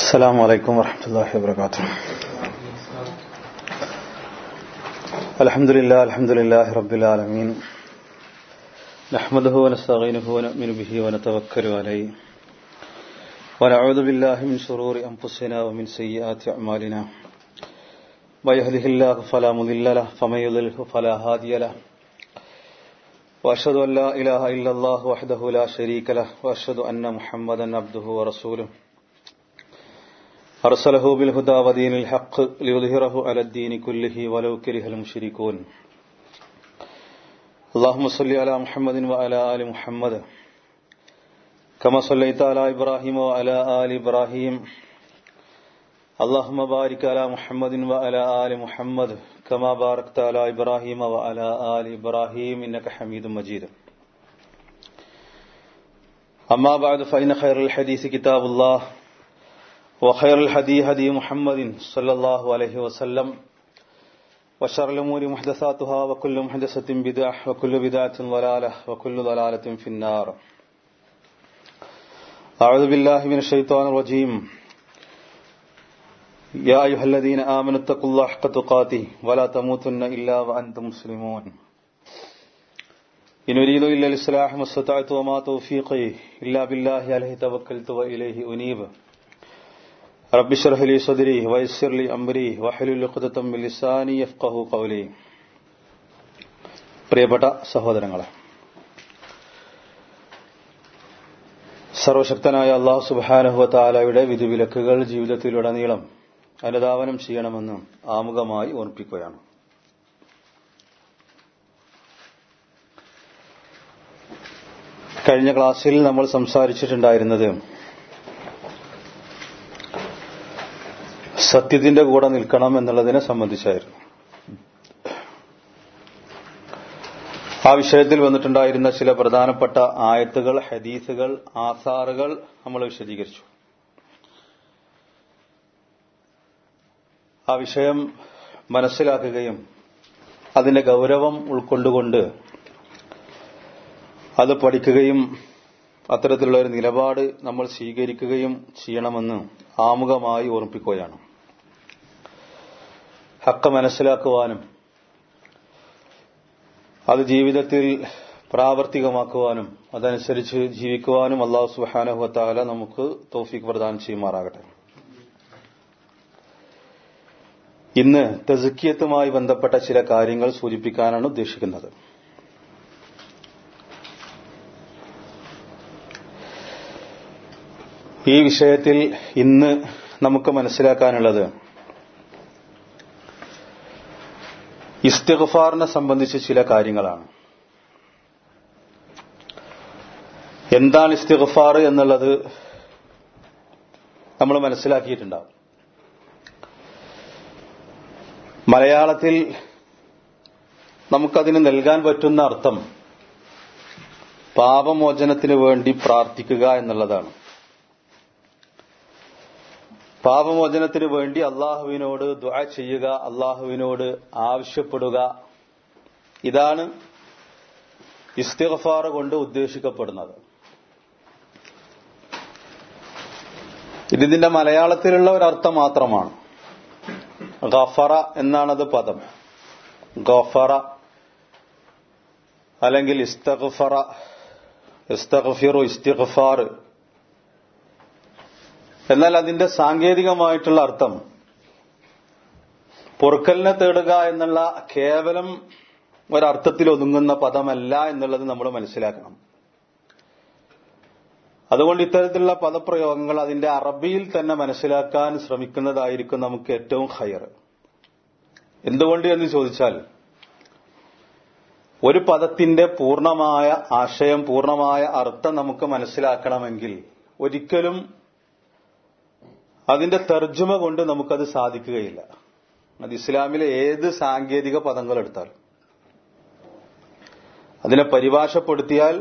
السلام عليكم ورحمة الله وبركاته الحمد لله الحمد لله رب العالمين نحمده ونستعينه ونؤمن به ونتوكل عليه ونعوذ بالله من شرور أنفسنا ومن سيئات أعمالنا ما يهده الله فلا مضل له فمن يضلله فلا هادي له وأشهد أن لا إله إلا الله وحده لا شريك له وأشهد أن محمدا عبده ورسوله أرسله بالهدى ودين الحق ليظهره على الدين كله ولو كره المشركون اللهم صل على محمد وعلى آل محمد كما صليت على إبراهيم وعلى آل إبراهيم اللهم بارك على محمد وعلى آل محمد كما باركت على إبراهيم وعلى آل إبراهيم إنك حميد مجيد أما بعد فإن خير الحديث كتاب الله وخير الهدي هدي محمد صلى الله عليه وسلم وشر الأمور محدثاتها وكل محدثة بدعة وكل بدعة ضلالة وكل ضلالة في النار أعوذ بالله من الشيطان الرجيم يا أيها الذين آمنوا اتقوا الله حق تقاته ولا تموتن إلا وأنتم مسلمون إن أريد إلا الإصلاح ما استطعت وما توفيقي إلا بالله عليه توكلت وإليه أنيب رب اشرح لي صدري ويسر لي أمري واحلل عقدة من لساني يفقهوا قولي പ്രിയപ്പെട്ട സഹോദരങ്ങളെ സർവശക്തനായ അള്ളാഹു സുബാനഹുവ താലയുടെ വിധിവിലക്കുകൾ ജീവിതത്തിലുടനീളം അനുധാവനം ചെയ്യണമെന്ന് ആമുഖമായി ഓർപ്പിക്കുകയാണ് കഴിഞ്ഞ ക്ലാസ്സിൽ നമ്മൾ സംസാരിച്ചിട്ടുണ്ടായിരുന്നത് സത്യത്തിന്റെ കൂടെ നിൽക്കണം എന്നുള്ളതിനെ സംബന്ധിച്ചായിരുന്നു ആ വിഷയത്തിൽ വന്നിട്ടുണ്ടായിരുന്ന ചില പ്രധാനപ്പെട്ട ആയത്തുകൾ ഹദീസുകൾ ആസാറുകൾ നമ്മൾ വിശദീകരിച്ചു ആ വിഷയം മനസ്സിലാക്കുകയും അതിന്റെ ഗൗരവം ഉൾക്കൊണ്ടുകൊണ്ട് അത് പഠിക്കുകയും അത്തരത്തിലുള്ള ഒരു നിലപാട് നമ്മൾ സ്വീകരിക്കുകയും ചെയ്യണമെന്ന് ആമുഖമായി ഓർമ്മിപ്പിക്കുകയാണ് ഹക്ക മനസ്സിലാക്കുവാനും അത് ജീവിതത്തിൽ പ്രാവർത്തികമാക്കുവാനും അതനുസരിച്ച് ജീവിക്കുവാനും അള്ളാഹു സുഹാനഹുത്താല നമുക്ക് തോഫിക്ക് പ്രദാനം ചെയ്യുമാറാകട്ടെ ഇന്ന് തെസുക്കിയത്തുമായി ബന്ധപ്പെട്ട ചില കാര്യങ്ങൾ സൂചിപ്പിക്കാനാണ് ഉദ്ദേശിക്കുന്നത് ഈ വിഷയത്തിൽ ഇന്ന് നമുക്ക് മനസ്സിലാക്കാനുള്ളത് ഇസ്തിഗ്ഫാറിനെ സംബന്ധിച്ച് ചില കാര്യങ്ങളാണ് എന്താണ് ഇസ്തിഗ്ഫാർ എന്നുള്ളത് നമ്മൾ മനസ്സിലാക്കിയിട്ടുണ്ടാവും മലയാളത്തിൽ നമുക്കതിന് നൽകാൻ പറ്റുന്ന അർത്ഥം പാപമോചനത്തിന് വേണ്ടി പ്രാർത്ഥിക്കുക എന്നുള്ളതാണ് പാപമോചനത്തിന് വേണ്ടി അള്ളാഹുവിനോട് ദുആ ചെയ്യുക അള്ളാഹുവിനോട് ആവശ്യപ്പെടുക ഇതാണ് ഇസ്തിഗ്ഫാർ കൊണ്ട് ഉദ്ദേശിക്കപ്പെടുന്നത് ഇതിന്റെ മലയാളത്തിലുള്ള ഒരർത്ഥം മാത്രമാണ് ഗഫറ എന്നാണത് പദം ഗഫറ അല്ലെങ്കിൽ ഇസ്തഗ്ഫറ ഇസ്തഗ്ഫിറു ഇസ്തിഗ്ഫാർ എന്നാൽ അതിന്റെ സാങ്കേതികമായിട്ടുള്ള അർത്ഥം പൊറുക്കലിനെ തേടുക എന്നുള്ള കേവലം ഒരർത്ഥത്തിൽ ഒതുങ്ങുന്ന പദമല്ല എന്നുള്ളത് നമ്മൾ മനസ്സിലാക്കണം അതുകൊണ്ട് ഇത്തരത്തിലുള്ള പദപ്രയോഗങ്ങൾ അതിന്റെ അറബിയിൽ തന്നെ മനസ്സിലാക്കാൻ ശ്രമിക്കുന്നതായിരിക്കും നമുക്ക് ഏറ്റവും ഹയർ എന്തുകൊണ്ട് എന്ന് ചോദിച്ചാൽ ഒരു പദത്തിന്റെ പൂർണ്ണമായ ആശയം പൂർണ്ണമായ അർത്ഥം നമുക്ക് മനസ്സിലാക്കണമെങ്കിൽ ഒരിക്കലും അതിന്റെ തർജ്ജമ കൊണ്ട് നമുക്കത് സാധിക്കുകയില്ല അത് ഇസ്ലാമിലെ ഏത് സാങ്കേതിക പദങ്ങൾ എടുത്താലും അതിനെ പരിഭാഷപ്പെടുത്തിയാൽ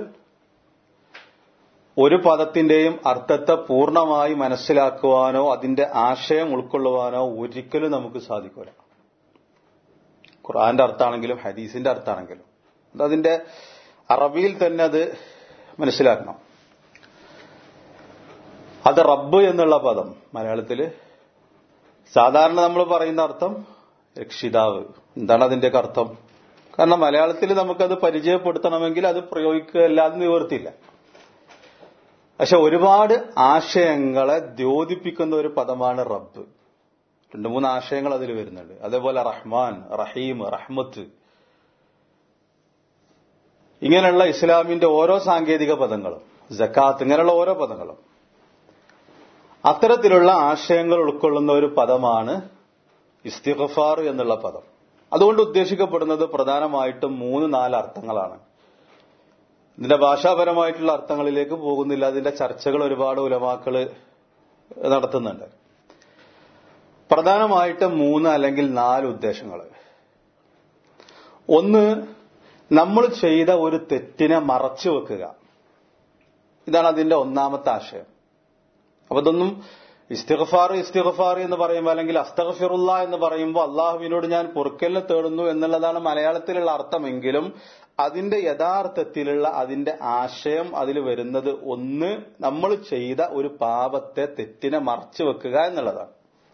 ഒരു പദത്തിന്റെയും അർത്ഥത്തെ പൂർണ്ണമായി മനസ്സിലാക്കുവാനോ അതിന്റെ ആശയം ഉൾക്കൊള്ളുവാനോ ഒരിക്കലും നമുക്ക് സാധിക്കില്ല ഖുർആന്റെ അർത്ഥമാണെങ്കിലും ഹദീസിന്റെ അർത്ഥമാണെങ്കിലും അതിന്റെ അറബിയിൽ തന്നെ അത് മനസ്സിലാക്കണം അത് റബ്ബ് എന്നുള്ള പദം മലയാളത്തില് സാധാരണ നമ്മൾ പറയുന്ന അർത്ഥം രക്ഷിതാവ് എന്താണ് അതിന്റെയൊക്കെ അർത്ഥം കാരണം മലയാളത്തിൽ നമുക്കത് പരിചയപ്പെടുത്തണമെങ്കിൽ അത് പ്രയോഗിക്കുക അല്ലാതെ നിവർത്തില്ല പക്ഷെ ഒരുപാട് ആശയങ്ങളെ ദ്യോതിപ്പിക്കുന്ന ഒരു പദമാണ് റബ്ബ് രണ്ടു മൂന്ന് ആശയങ്ങൾ അതിൽ വരുന്നുണ്ട് അതേപോലെ റഹ്മാൻ റഹീം റഹ്മത്ത് ഇങ്ങനെയുള്ള ഇസ്ലാമിന്റെ ഓരോ സാങ്കേതിക പദങ്ങളും ജക്കാത്ത് ഇങ്ങനെയുള്ള ഓരോ പദങ്ങളും അത്തരത്തിലുള്ള ആശയങ്ങൾ ഉൾക്കൊള്ളുന്ന ഒരു പദമാണ് ഇസ്തിഗഫാർ എന്നുള്ള പദം അതുകൊണ്ട് ഉദ്ദേശിക്കപ്പെടുന്നത് പ്രധാനമായിട്ടും മൂന്ന് നാല് അർത്ഥങ്ങളാണ് ഇതിന്റെ ഭാഷാപരമായിട്ടുള്ള അർത്ഥങ്ങളിലേക്ക് പോകുന്നില്ല അതിന്റെ ചർച്ചകൾ ഒരുപാട് ഉലമാക്കള് നടത്തുന്നുണ്ട് പ്രധാനമായിട്ടും മൂന്ന് അല്ലെങ്കിൽ നാല് ഉദ്ദേശങ്ങൾ ഒന്ന് നമ്മൾ ചെയ്ത ഒരു തെറ്റിനെ മറച്ചു വെക്കുക ഇതാണ് അതിന്റെ ഒന്നാമത്തെ ആശയം അപ്പൊ ഇതൊന്നും ഇസ്തിഗഫാർ ഇസ്തിഗഫാർ എന്ന് പറയുമ്പോൾ അല്ലെങ്കിൽ അസ്തഗഫിറുള്ള എന്ന് പറയുമ്പോൾ അള്ളാഹുവിനോട് ഞാൻ പൊറുക്കലിനെ തേടുന്നു എന്നുള്ളതാണ് മലയാളത്തിലുള്ള അർത്ഥമെങ്കിലും അതിന്റെ യഥാർത്ഥത്തിലുള്ള അതിന്റെ ആശയം അതിൽ വരുന്നത് ഒന്ന് നമ്മൾ ചെയ്ത ഒരു പാപത്തെ തെറ്റിനെ മറച്ചു വെക്കുക എന്നുള്ളതാണ്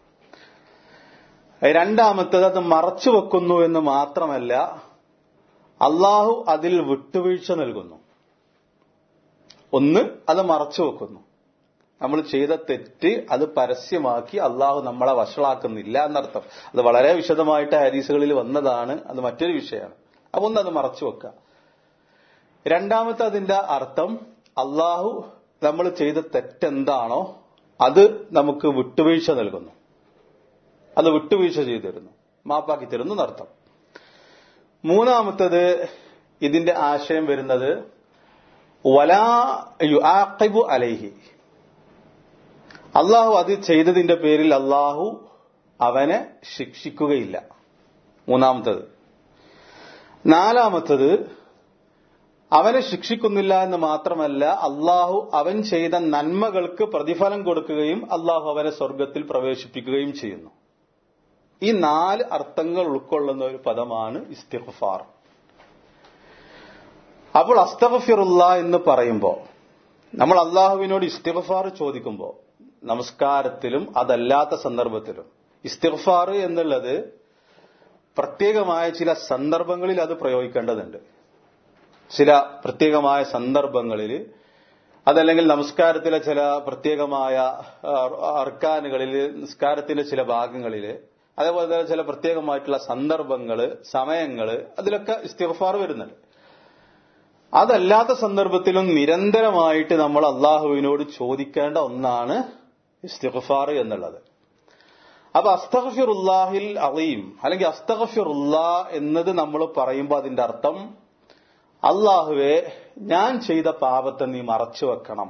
രണ്ടാമത്തത് അത് മറച്ചു വെക്കുന്നു എന്ന് മാത്രമല്ല അള്ളാഹു അതിൽ വിട്ടുവീഴ്ച നൽകുന്നു ഒന്ന് അത് മറച്ചു വെക്കുന്നു നമ്മൾ ചെയ്ത തെറ്റ് അത് പരസ്യമാക്കി അള്ളാഹു നമ്മളെ വഷളാക്കുന്നില്ല എന്നർത്ഥം അത് വളരെ വിശദമായിട്ട് ഹരീസുകളിൽ വന്നതാണ് അത് മറ്റൊരു വിഷയമാണ് അപ്പൊ ഒന്ന് അത് മറച്ചു വെക്കുക രണ്ടാമത്തെ അതിന്റെ അർത്ഥം അള്ളാഹു നമ്മൾ ചെയ്ത തെറ്റെന്താണോ അത് നമുക്ക് വിട്ടുവീഴ്ച നൽകുന്നു അത് വിട്ടുവീഴ്ച ചെയ്തു തരുന്നു മാപ്പാക്കി തരുന്നു എന്നർത്ഥം മൂന്നാമത്തത് ഇതിന്റെ ആശയം വരുന്നത് വലാ യുആഖിബു അലൈഹി അള്ളാഹു അത് ചെയ്തതിന്റെ പേരിൽ അള്ളാഹു അവനെ ശിക്ഷിക്കുകയില്ല മൂന്നാമത്തത് നാലാമത്തത് അവനെ ശിക്ഷിക്കുന്നില്ല എന്ന് മാത്രമല്ല അള്ളാഹു അവൻ ചെയ്ത നന്മകൾക്ക് പ്രതിഫലം കൊടുക്കുകയും അള്ളാഹു അവനെ സ്വർഗത്തിൽ പ്രവേശിപ്പിക്കുകയും ചെയ്യുന്നു ഈ നാല് അർത്ഥങ്ങൾ ഉൾക്കൊള്ളുന്ന ഒരു പദമാണ് ഇസ്തിഫാർ അപ്പോൾ അസ്തഫിറുള്ള എന്ന് പറയുമ്പോൾ നമ്മൾ അള്ളാഹുവിനോട് ഇസ്തിഫാർ ചോദിക്കുമ്പോൾ നമസ്കാരത്തിലും അതല്ലാത്ത സന്ദർഭത്തിലും ഇസ്തിഫാർ എന്നുള്ളത് പ്രത്യേകമായ ചില സന്ദർഭങ്ങളിൽ അത് പ്രയോഗിക്കേണ്ടതുണ്ട് ചില പ്രത്യേകമായ സന്ദർഭങ്ങളിൽ അതല്ലെങ്കിൽ നമസ്കാരത്തിലെ ചില പ്രത്യേകമായ അർക്കാനുകളിൽ നിസ്കാരത്തിന്റെ ചില ഭാഗങ്ങളിൽ അതേപോലെ തന്നെ ചില പ്രത്യേകമായിട്ടുള്ള സന്ദർഭങ്ങള് സമയങ്ങള് അതിലൊക്കെ ഇസ്തിഫാർ വരുന്നുണ്ട് അതല്ലാത്ത സന്ദർഭത്തിലും നിരന്തരമായിട്ട് നമ്മൾ അള്ളാഹുവിനോട് ചോദിക്കേണ്ട ഒന്നാണ് ഇസ്തിഫാർ എന്നുള്ളത് അപ്പൊ അസ്തഫിറുല്ലാഹിൽ അളീം അല്ലെങ്കിൽ അസ്തഫിറുല്ല എന്നത് നമ്മൾ പറയുമ്പോൾ അതിന്റെ അർത്ഥം അള്ളാഹുവെ ഞാൻ ചെയ്ത പാപത്തെ നീ മറച്ചു വെക്കണം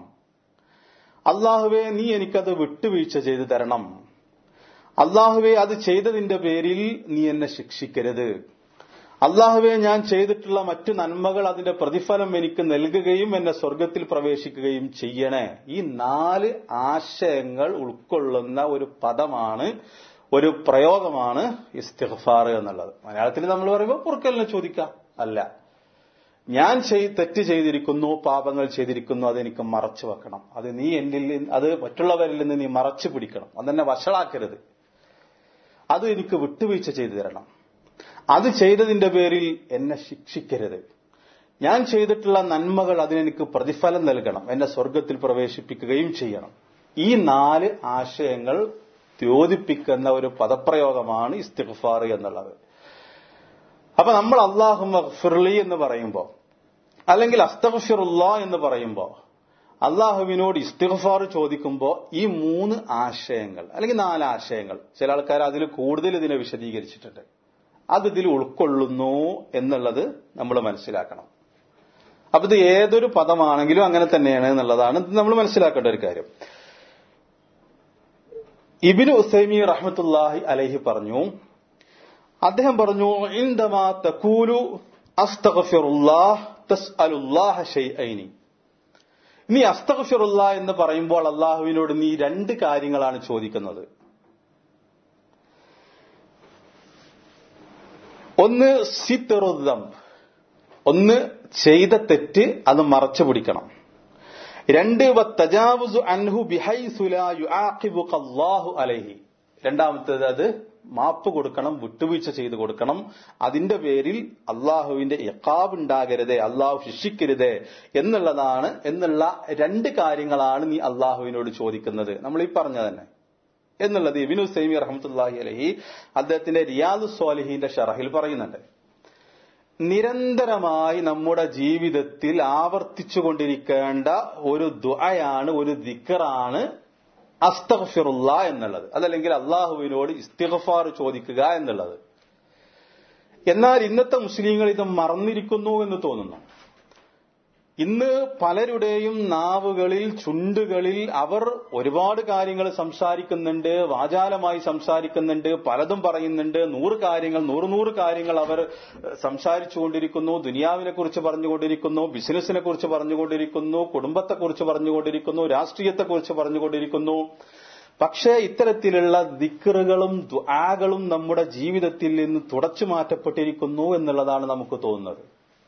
അള്ളാഹുവെ നീ എനിക്കത് വിട്ടുവീഴ്ച ചെയ്തു തരണം അള്ളാഹുവെ അത് ചെയ്തതിന്റെ പേരിൽ നീ എന്നെ ശിക്ഷിക്കരുത് അള്ളാഹുവെ ഞാൻ ചെയ്തിട്ടുള്ള മറ്റു നന്മകൾ അതിന്റെ പ്രതിഫലം എനിക്ക് നൽകുകയും എന്നെ സ്വർഗത്തിൽ പ്രവേശിക്കുകയും ചെയ്യണേ ഈ നാല് ആശയങ്ങൾ ഉൾക്കൊള്ളുന്ന ഒരു പദമാണ് ഒരു പ്രയോഗമാണ് ഇസ്തിഗ്ഫാർ എന്നുള്ളത് മലയാളത്തിൽ നമ്മൾ പറയുമ്പോൾ പൊറുക്കലിനെ ചോദിക്കാം അല്ല ഞാൻ ചെയ് തെറ്റ് ചെയ്തിരിക്കുന്നു പാപങ്ങൾ ചെയ്തിരിക്കുന്നു അതെനിക്ക് മറച്ചു വെക്കണം അത് നീ എന്നിൽ നിന്ന് അത് മറ്റുള്ളവരിൽ നിന്ന് നീ മറച്ചു പിടിക്കണം അതെന്നെ വഷളാക്കരുത് അത് എനിക്ക് വിട്ടുവീഴ്ച ചെയ്തു തരണം അത് ചെയ്തതിന്റെ പേരിൽ എന്നെ ശിക്ഷിക്കരുത് ഞാൻ ചെയ്തിട്ടുള്ള നന്മകൾ അതിനെനിക്ക് പ്രതിഫലം നൽകണം എന്നെ സ്വർഗത്തിൽ പ്രവേശിപ്പിക്കുകയും ചെയ്യണം ഈ നാല് ആശയങ്ങൾ ദ്യോതിപ്പിക്കുന്ന ഒരു പദപ്രയോഗമാണ് ഇസ്തിഗ്ഫാർ എന്നുള്ളത് അപ്പൊ നമ്മൾ അള്ളാഹു ഫിർലി എന്ന് പറയുമ്പോൾ അല്ലെങ്കിൽ അസ്തഫിറുല്ല എന്ന് പറയുമ്പോൾ അള്ളാഹുവിനോട് ഇസ്തിഗ്ഫാർ ചോദിക്കുമ്പോൾ ഈ മൂന്ന് ആശയങ്ങൾ അല്ലെങ്കിൽ നാല് ആശയങ്ങൾ ചില ആൾക്കാർ അതിൽ കൂടുതൽ ഇതിനെ വിശദീകരിച്ചിട്ടുണ്ട് അത് ഇതിൽ ഉൾക്കൊള്ളുന്നു എന്നുള്ളത് നമ്മൾ മനസ്സിലാക്കണം അപ്പൊ ഇത് ഏതൊരു പദമാണെങ്കിലും അങ്ങനെ തന്നെയാണ് എന്നുള്ളതാണ് നമ്മൾ മനസ്സിലാക്കേണ്ട ഒരു കാര്യം ഇബിന് ഉസൈമി റഹ്മത്തുല്ലാഹി അലഹി പറഞ്ഞു അദ്ദേഹം പറഞ്ഞു ഇൻദമാ തകൂലു അസ്തഗ്ഫിറുല്ലാഹ് തസ്അലുല്ലാഹ ഷൈഅൈനി നീ അസ്തഗ്ഫിറുല്ല എന്ന് പറയുമ്പോൾ അള്ളാഹുവിനോട് നീ രണ്ട് കാര്യങ്ങളാണ് ചോദിക്കുന്നത് ഒന്ന് സിത്തറുദം ഒന്ന് ചെയ്ത തെറ്റ് അത് മറച്ചു പിടിക്കണം രണ്ട് തജാവുസു അൻഹു ബിഹൈസുലാ യുആഖിബുകല്ലാഹു അലൈഹി രണ്ടാമത്തേത് അത് മാപ്പ് കൊടുക്കണം വിട്ടുവീഴ്ച ചെയ്തു കൊടുക്കണം അതിന്റെ പേരിൽ അള്ളാഹുവിന്റെ ഇക്കാബ് ഉണ്ടാകരുതേ അള്ളാഹു ശിക്ഷിക്കരുതേ എന്നുള്ളതാണ് എന്നുള്ള രണ്ട് കാര്യങ്ങളാണ് നീ അള്ളാഹുവിനോട് ചോദിക്കുന്നത് നമ്മൾ ഈ പറഞ്ഞ തന്നെ എന്നുള്ളത് ഇബിനു സൈമി റഹമത്തുല്ലാഹി അലഹി അദ്ദേഹത്തിന്റെ റിയാദ് സ്വാലിഹിന്റെ ഷറഹിൽ പറയുന്നുണ്ട് നിരന്തരമായി നമ്മുടെ ജീവിതത്തിൽ ആവർത്തിച്ചുകൊണ്ടിരിക്കേണ്ട ഒരു ദുആയാണ് ഒരു ദിക്കറാണ് അസ്തഗ്ഫിറുള്ള എന്നുള്ളത് അതല്ലെങ്കിൽ അള്ളാഹുവിനോട് ഇസ്തിഗ്ഫാർ ചോദിക്കുക എന്നുള്ളത് എന്നാൽ ഇന്നത്തെ മുസ്ലിങ്ങൾ ഇത് മറന്നിരിക്കുന്നു എന്ന് തോന്നുന്നു ഇന്ന് പലരുടെയും നാവുകളിൽ ചുണ്ടുകളിൽ അവർ ഒരുപാട് കാര്യങ്ങൾ സംസാരിക്കുന്നുണ്ട് വാചാലമായി സംസാരിക്കുന്നുണ്ട് പലതും പറയുന്നുണ്ട് നൂറ് കാര്യങ്ങൾ നൂറ് നൂറ് കാര്യങ്ങൾ അവർ സംസാരിച്ചുകൊണ്ടിരിക്കുന്നു ദുനിയാവിനെ കുറിച്ച് പറഞ്ഞുകൊണ്ടിരിക്കുന്നു ബിസിനസിനെ കുറിച്ച് പറഞ്ഞുകൊണ്ടിരിക്കുന്നു കുടുംബത്തെക്കുറിച്ച് പറഞ്ഞുകൊണ്ടിരിക്കുന്നു രാഷ്ട്രീയത്തെക്കുറിച്ച് പറഞ്ഞുകൊണ്ടിരിക്കുന്നു പക്ഷേ ഇത്തരത്തിലുള്ള ദിക്കറുകളും ദ്വാകളും നമ്മുടെ ജീവിതത്തിൽ നിന്ന് തുടച്ചു മാറ്റപ്പെട്ടിരിക്കുന്നു എന്നുള്ളതാണ് നമുക്ക് തോന്നുന്നത്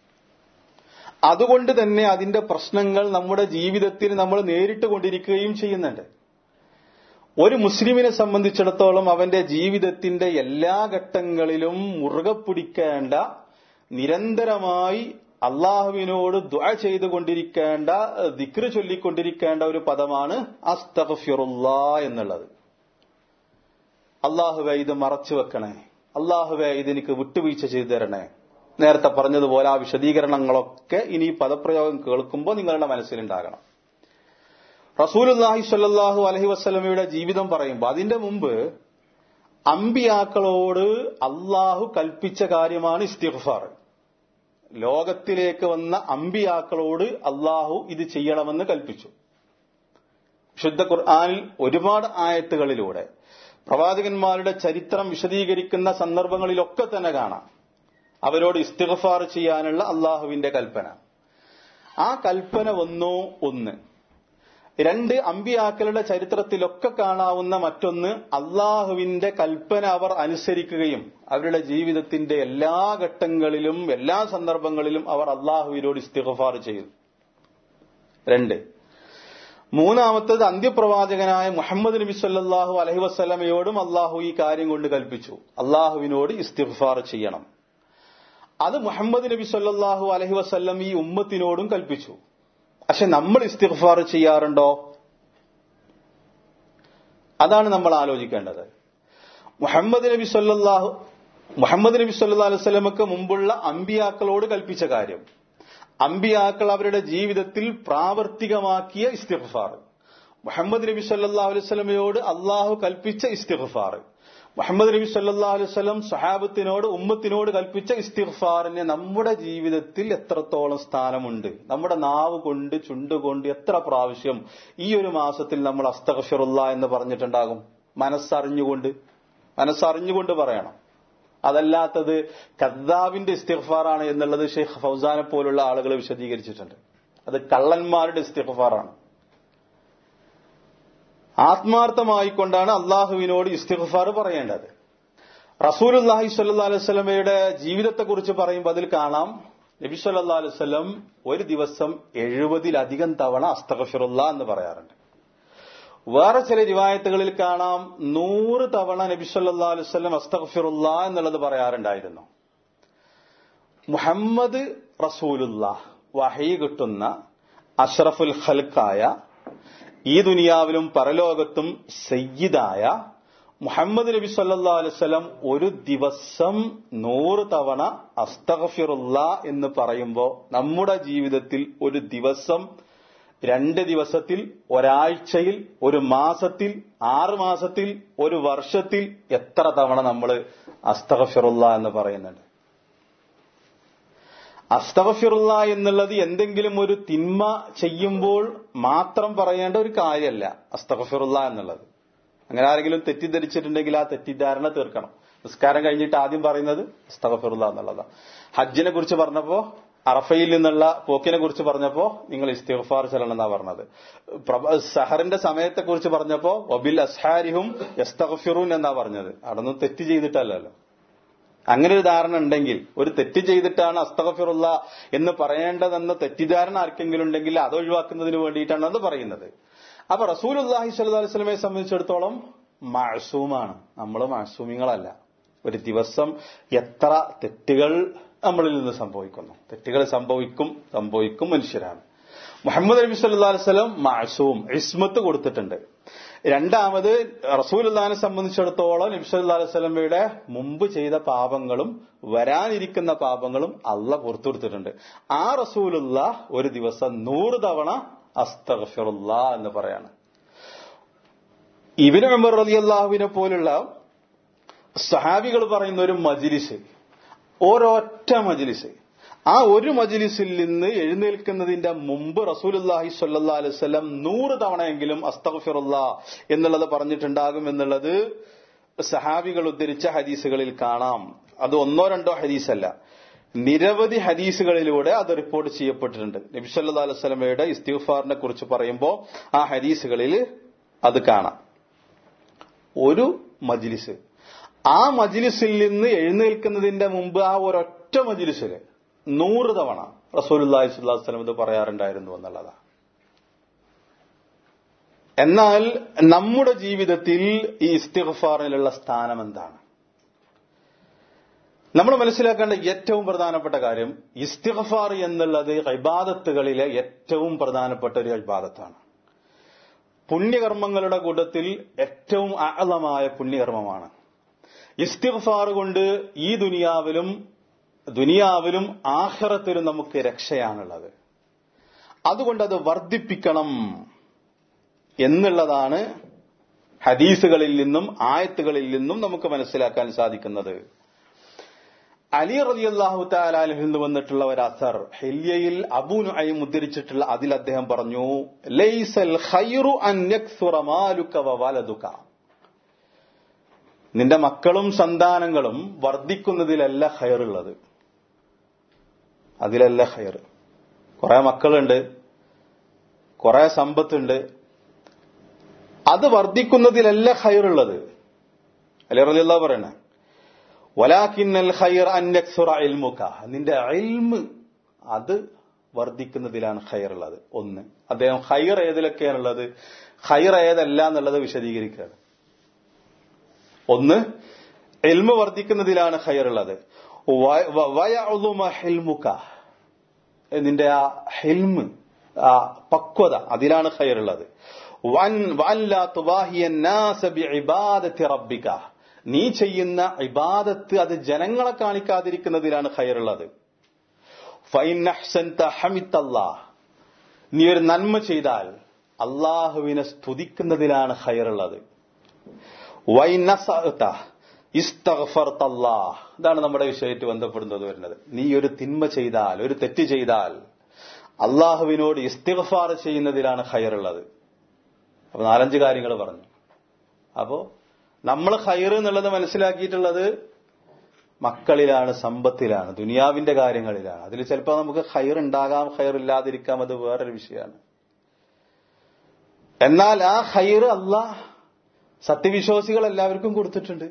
അതുകൊണ്ട് തന്നെ അതിന്റെ പ്രശ്നങ്ങൾ നമ്മുടെ ജീവിതത്തിൽ നമ്മൾ നേരിട്ട് കൊണ്ടിരിക്കുകയും ചെയ്യുന്നുണ്ട് ഒരു മുസ്ലിമിനെ സംബന്ധിച്ചിടത്തോളം അവന്റെ ജീവിതത്തിന്റെ എല്ലാ ഘട്ടങ്ങളിലും മുറുകെ പിടിക്കേണ്ട നിരന്തരമായി അള്ളാഹുവിനോട് ദുആ ചെയ്തുകൊണ്ടിരിക്കേണ്ട ദിക്റ് ചൊല്ലിക്കൊണ്ടിരിക്കേണ്ട ഒരു പദമാണ് അസ്തഗ്ഫിറുല്ലാ എന്നുള്ളത് അള്ളാഹുവെ ഇത് മറച്ചു വെക്കണേ അള്ളാഹുവെ ഇതെനിക്ക് വിട്ടുവീഴ്ച ചെയ്തു തരണേ നേരത്തെ പറഞ്ഞതുപോലെ ആ വിശദീകരണങ്ങളൊക്കെ ഇനി പദപ്രയോഗം കേൾക്കുമ്പോൾ നിങ്ങളുടെ മനസ്സിലുണ്ടാകണം റസൂലുല്ലാഹി സ്വല്ലല്ലാഹു അലഹി വസ്ലമയുടെ ജീവിതം പറയുമ്പോൾ അതിന്റെ മുമ്പ് അമ്പിയാക്കളോട് അള്ളാഹു കൽപ്പിച്ച കാര്യമാണ് ഇസ്തിഗ്ഫാർ ലോകത്തിലേക്ക് വന്ന അമ്പിയാക്കളോട് അള്ളാഹു ഇത് ചെയ്യണമെന്ന് കൽപ്പിച്ചു ശുദ്ധ ഖുർആാനിൽ ഒരുപാട് ആയത്തുകളിലൂടെ പ്രവാചകന്മാരുടെ ചരിത്രം വിശദീകരിക്കുന്ന സന്ദർഭങ്ങളിലൊക്കെ തന്നെ കാണാം അവരോട് ഇസ്തിഗ്ഫാർ ചെയ്യാനുള്ള അള്ളാഹുവിന്റെ കൽപ്പന ആ കൽപ്പന ഒന്നോ ഒന്ന് രണ്ട് അമ്പിയാക്കളുടെ ചരിത്രത്തിലൊക്കെ കാണാവുന്ന മറ്റൊന്ന് അള്ളാഹുവിന്റെ കൽപ്പന അവർ അനുസരിക്കുകയും അവരുടെ ജീവിതത്തിന്റെ എല്ലാ ഘട്ടങ്ങളിലും എല്ലാ സന്ദർഭങ്ങളിലും അവർ അള്ളാഹുവിനോട് ഇസ്തിഗ്ഫാർ ചെയ്തു രണ്ട് മൂന്നാമത്തത് അന്ത്യപ്രവാചകനായ മുഹമ്മദ് നബി സല്ലാഹു അലഹി വസ്ലമയോടും അള്ളാഹു ഈ കാര്യം കൊണ്ട് കൽപ്പിച്ചു അള്ളാഹുവിനോട് ഇസ്തിഗ്ഫാർ ചെയ്യണം അത് മുഹമ്മദ് നബി സല്ലാഹു അലഹി വസ്ല്ലം ഈ ഉമ്മത്തിനോടും കൽപ്പിച്ചു പക്ഷെ നമ്മൾ ഇസ്തിഗ്ഫാർ ചെയ്യാറുണ്ടോ അതാണ് നമ്മൾ ആലോചിക്കേണ്ടത് മുഹമ്മദ് നബി സല്ലാഹു മുഹമ്മദ് നബി സല്ലാ അലൈഹി സ്വലമക്ക് മുമ്പുള്ള അമ്പിയാക്കളോട് കൽപ്പിച്ച കാര്യം അമ്പിയാക്കൾ അവരുടെ ജീവിതത്തിൽ പ്രാവർത്തികമാക്കിയ ഇസ്തിഗ്ഫാർ മുഹമ്മദ് നബി സല്ലാ അലൈഹി സ്വലമയോട് അള്ളാഹു കൽപ്പിച്ച ഇസ്തിഗ്ഫാർ മുഹമ്മദ് നബി സല്ലാ അലൈഹി സ്വലം സഹാബത്തിനോട് ഉമ്മത്തിനോട് കൽപ്പിച്ച ഇസ്തിഗ്ഫാറിന് നമ്മുടെ ജീവിതത്തിൽ എത്രത്തോളം സ്ഥാനമുണ്ട് നമ്മുടെ നാവ് കൊണ്ട് ചുണ്ടുകൊണ്ട് എത്ര പ്രാവശ്യം ഈ ഒരു മാസത്തിൽ നമ്മൾ അസ്തഗഫിറുള്ള എന്ന് പറഞ്ഞിട്ടുണ്ടാകും മനസ്സറിഞ്ഞുകൊണ്ട് മനസ്സറിഞ്ഞുകൊണ്ട് പറയണം അതല്ലാത്തത് കദ്ദാബിന്റെ ഇസ്തിഗ്ഫാറാണ് എന്നുള്ളത് ഷെയ്ഖ് ഫൗസാനെ പോലുള്ള ആളുകൾ വിശദീകരിച്ചിട്ടുണ്ട് അത് കള്ളന്മാരുടെ ഇസ്തിഗ്ഫാറാണ് ആത്മാർത്ഥമായിക്കൊണ്ടാണ് അള്ളാഹുവിനോട് ഇസ്തിഗ്ഫാർ പറയേണ്ടത് റസൂലുല്ലാഹി സല്ലാ അലൈവലമയുടെ ജീവിതത്തെക്കുറിച്ച് പറയുമ്പോൾ അതിൽ കാണാം നബി സല്ലാ അലൈവല്ലം ഒരു ദിവസം എഴുപതിലധികം തവണ അസ്തഗഫിറുല്ല എന്ന് പറയാറുണ്ട് വേറെ ചില റിവായത്തുകളിൽ കാണാം നൂറ് തവണ നബി സല്ലാ അലൈവല്ലം അസ്തഗഫിറുല്ല എന്നുള്ളത് പറയാറുണ്ടായിരുന്നു മുഹമ്മദ് റസൂലുള്ള വഹി കിട്ടുന്ന അഷ്റഫുൽ ഖൽക്കായ ഈ ദുനിയാവിലും പരലോകത്തും സയ്യിദായ മുഹമ്മദ് നബി സല്ലാ അലുസലം ഒരു ദിവസം നൂറ് തവണ അസ്തഗഫിറുള്ള എന്ന് പറയുമ്പോൾ നമ്മുടെ ജീവിതത്തിൽ ഒരു ദിവസം രണ്ട് ദിവസത്തിൽ ഒരാഴ്ചയിൽ ഒരു മാസത്തിൽ ആറ് മാസത്തിൽ ഒരു വർഷത്തിൽ എത്ര തവണ നമ്മൾ അസ്തഗഫിറുള്ള എന്ന് പറയുന്നുണ്ട് അസ്തഗഫിറുള്ള എന്നുള്ളത് എന്തെങ്കിലും ഒരു തിന്മ ചെയ്യുമ്പോൾ മാത്രം പറയേണ്ട ഒരു കാര്യമല്ല അസ്തഗഫിറുള്ള എന്നുള്ളത് അങ്ങനെ ആരെങ്കിലും തെറ്റിദ്ധരിച്ചിട്ടുണ്ടെങ്കിൽ ആ തെറ്റിദ്ധാരണ തീർക്കണം നിസ്കാരം കഴിഞ്ഞിട്ട് ആദ്യം പറയുന്നത് അസ്തഗഫിറുള്ള എന്നുള്ളതാണ് ഹജ്ജിനെ കുറിച്ച് പറഞ്ഞപ്പോ അറഫയിൽ നിന്നുള്ള പോക്കിനെ കുറിച്ച് പറഞ്ഞപ്പോ നിങ്ങൾ ഇസ്തിഗ്ഫാർ ചെല്ലണം എന്നാ പറഞ്ഞത് സഹറിന്റെ സമയത്തെ കുറിച്ച് പറഞ്ഞപ്പോ ഒബിൽ അസ്ഹാരിഹും യസ്തഗഫിറൂൻ എന്നാ പറഞ്ഞത് അവിടെ നിന്ന് തെറ്റ് ചെയ്തിട്ടല്ലല്ലോ അങ്ങനെ ഒരു ധാരണ ഉണ്ടെങ്കിൽ ഒരു തെറ്റ് ചെയ്തിട്ടാണ് അസ്തഗഫിറുള്ള എന്ന് പറയേണ്ടതെന്ന തെറ്റിദ്ധാരണ ആർക്കെങ്കിലും ഉണ്ടെങ്കിൽ അത് ഒഴിവാക്കുന്നതിന് വേണ്ടിയിട്ടാണ് അത് പറയുന്നത് അപ്പൊ റസൂൽ അള്ളാഹി സ്വല്ലു അലൈഹി സ്വലമയെ സംബന്ധിച്ചിടത്തോളം മാസൂമാണ് നമ്മൾ മാസൂമിങ്ങളല്ല ഒരു ദിവസം എത്ര തെറ്റുകൾ നമ്മളിൽ നിന്ന് സംഭവിക്കുന്നു തെറ്റുകൾ സംഭവിക്കും സംഭവിക്കും മനുഷ്യരാണ് മുഹമ്മദ് നബി സല്ലാ അലൈവലം മാസൂം ഇസ്മത്ത് കൊടുത്തിട്ടുണ്ട് രണ്ടാമത് റസൂൽ അള്ളഹാനെ സംബന്ധിച്ചിടത്തോളം നബി സല്ലാ അലൈഹി സ്വലമയുടെ മുമ്പ് ചെയ്ത പാപങ്ങളും വരാനിരിക്കുന്ന പാപങ്ങളും അല്ല പുറത്തു കൊടുത്തിട്ടുണ്ട് ആ റസൂലുള്ള ഒരു ദിവസം നൂറ് തവണ അസ്തഗഫിറുല്ല എന്ന് പറയാണ് ഇബിന് ഉമർ റലി അള്ളാഹുവിനെ പോലുള്ള സഹാബികൾ പറയുന്ന ഒരു മജിലിസ് ഒരൊറ്റ മജിലിസ് ആ ഒരു മജിലിസിൽ നിന്ന് എഴുന്നേൽക്കുന്നതിന്റെ മുമ്പ് റസൂലുല്ലാഹി സ്വല്ലാ അലൈവല്ലം നൂറ് തവണയെങ്കിലും അസ്തഫിറുല്ല എന്നുള്ളത് പറഞ്ഞിട്ടുണ്ടാകും എന്നുള്ളത് സഹാബികൾ ഉദ്ധരിച്ച ഹദീസുകളിൽ കാണാം അത് ഒന്നോ രണ്ടോ ഹദീസല്ല നിരവധി ഹദീസുകളിലൂടെ അത് റിപ്പോർട്ട് ചെയ്യപ്പെട്ടിട്ടുണ്ട് നബി സല്ലാ അലൈഹി സ്വലമയുടെ ഇസ്തിഫാറിനെ കുറിച്ച് പറയുമ്പോൾ ആ ഹദീസുകളിൽ അത് കാണാം ഒരു മജിലിസ് ആ മജിലിസിൽ നിന്ന് എഴുന്നേൽക്കുന്നതിന്റെ മുമ്പ് ആ ഒരൊറ്റ മജിലിസില് നൂറ് തവണ റസൂലുല്ലാഹി സ്വല്ലല്ലാഹു അലൈഹി വസല്ലം ഇത് പറയാറുണ്ടായിരുന്നു എന്നുള്ളതാണ് എന്നാൽ നമ്മുടെ ജീവിതത്തിൽ ഈ ഇസ്തിഗ്ഫാറിലുള്ള സ്ഥാനം എന്താണ് നമ്മൾ മനസ്സിലാക്കേണ്ട ഏറ്റവും പ്രധാനപ്പെട്ട കാര്യം ഇസ്തിഗ്ഫാർ എന്നുള്ളത് ഇബാദത്തുകളിലെ ഏറ്റവും പ്രധാനപ്പെട്ട ഒരു ഇബാദത്താണ് പുണ്യകർമ്മങ്ങളുടെ കൂട്ടത്തിൽ ഏറ്റവും അകലമായ പുണ്യകർമ്മമാണ് ഇസ്തിഗ്ഫാർ കൊണ്ട് ഈ ദുനിയാവിലും ദുനിയാവിലും ആഹ്റത്തിലും നമുക്ക് രക്ഷയാണുള്ളത് അതുകൊണ്ട് അത് വർദ്ധിപ്പിക്കണം എന്നുള്ളതാണ് ഹദീസുകളിൽ നിന്നും ആയത്തുകളിൽ നിന്നും നമുക്ക് മനസ്സിലാക്കാൻ സാധിക്കുന്നത് അലി റലി അള്ളാഹു താലാലിൽ നിന്ന് വന്നിട്ടുള്ള ഒരു അസർ ഹെല്യയിൽ അബൂ നുഐം ഉദ്ധരിച്ചിട്ടുള്ള അതിൽ അദ്ദേഹം പറഞ്ഞു ലൈസൽ ഖൈറു അൻ യക്സുറ മാലുക വവലതുക നിന്റെ മക്കളും സന്താനങ്ങളും വർദ്ധിക്കുന്നതിലല്ല ഹയറുള്ളത് അതിലല്ല ഹയർ കുറെ മക്കളുണ്ട് കുറെ സമ്പത്തുണ്ട് അത് വർദ്ധിക്കുന്നതിലല്ല ഹയറുള്ളത് അല്ലെ റലിയുള്ള പറയണേ വലാക്കിന്നൽ ഹയർ അന്യക്സുറ ഇൽമുക നിന്റെ ഇൽമ് അത് വർദ്ധിക്കുന്നതിലാണ് ഹയർ ഉള്ളത് ഒന്ന് അദ്ദേഹം ഹയർ ഏതിലൊക്കെയാണുള്ളത് ഹയർ ഏതല്ല എന്നുള്ളത് വിശദീകരിക്കുകയാണ് ഒന്ന് എൽമ വർദ്ധിക്കുന്നതിലാണ് ഹയറുള്ളത് ഹെൽമുക്ക നിന്റെ ആ ഹെൽമ് ആ പക്വത അതിലാണ് ഹയറുള്ളത് നീ ചെയ്യുന്ന ഇബാദത്ത് അത് ജനങ്ങളെ കാണിക്കാതിരിക്കുന്നതിലാണ് ഹയറുള്ളത് നീ ഒരു നന്മ ചെയ്താൽ അള്ളാഹുവിനെ സ്തുതിക്കുന്നതിലാണ് ഹയറുള്ളത് ഇതാണ് നമ്മുടെ വിഷയമായിട്ട് ബന്ധപ്പെടുന്നത് വരുന്നത് നീ ഒരു തിന്മ ചെയ്താൽ ഒരു തെറ്റ് ചെയ്താൽ അള്ളാഹുവിനോട് ഇസ്തിഗ്ഫാർ ചെയ്യുന്നതിലാണ് ഹയറുള്ളത് അപ്പൊ നാലഞ്ച് കാര്യങ്ങൾ പറഞ്ഞു അപ്പോ നമ്മൾ ഹയർ എന്നുള്ളത് മനസ്സിലാക്കിയിട്ടുള്ളത് മക്കളിലാണ് സമ്പത്തിലാണ് ദുനിയാവിന്റെ കാര്യങ്ങളിലാണ് അതിൽ ചിലപ്പോൾ നമുക്ക് ഹയർ ഉണ്ടാകാം ഹയർ ഇല്ലാതിരിക്കാം അത് വേറൊരു വിഷയമാണ് എന്നാൽ ആ ഹയർ അള്ളാഹ് സത്യവിശ്വാസികൾ എല്ലാവർക്കും കൊടുത്തിട്ടുണ്ട്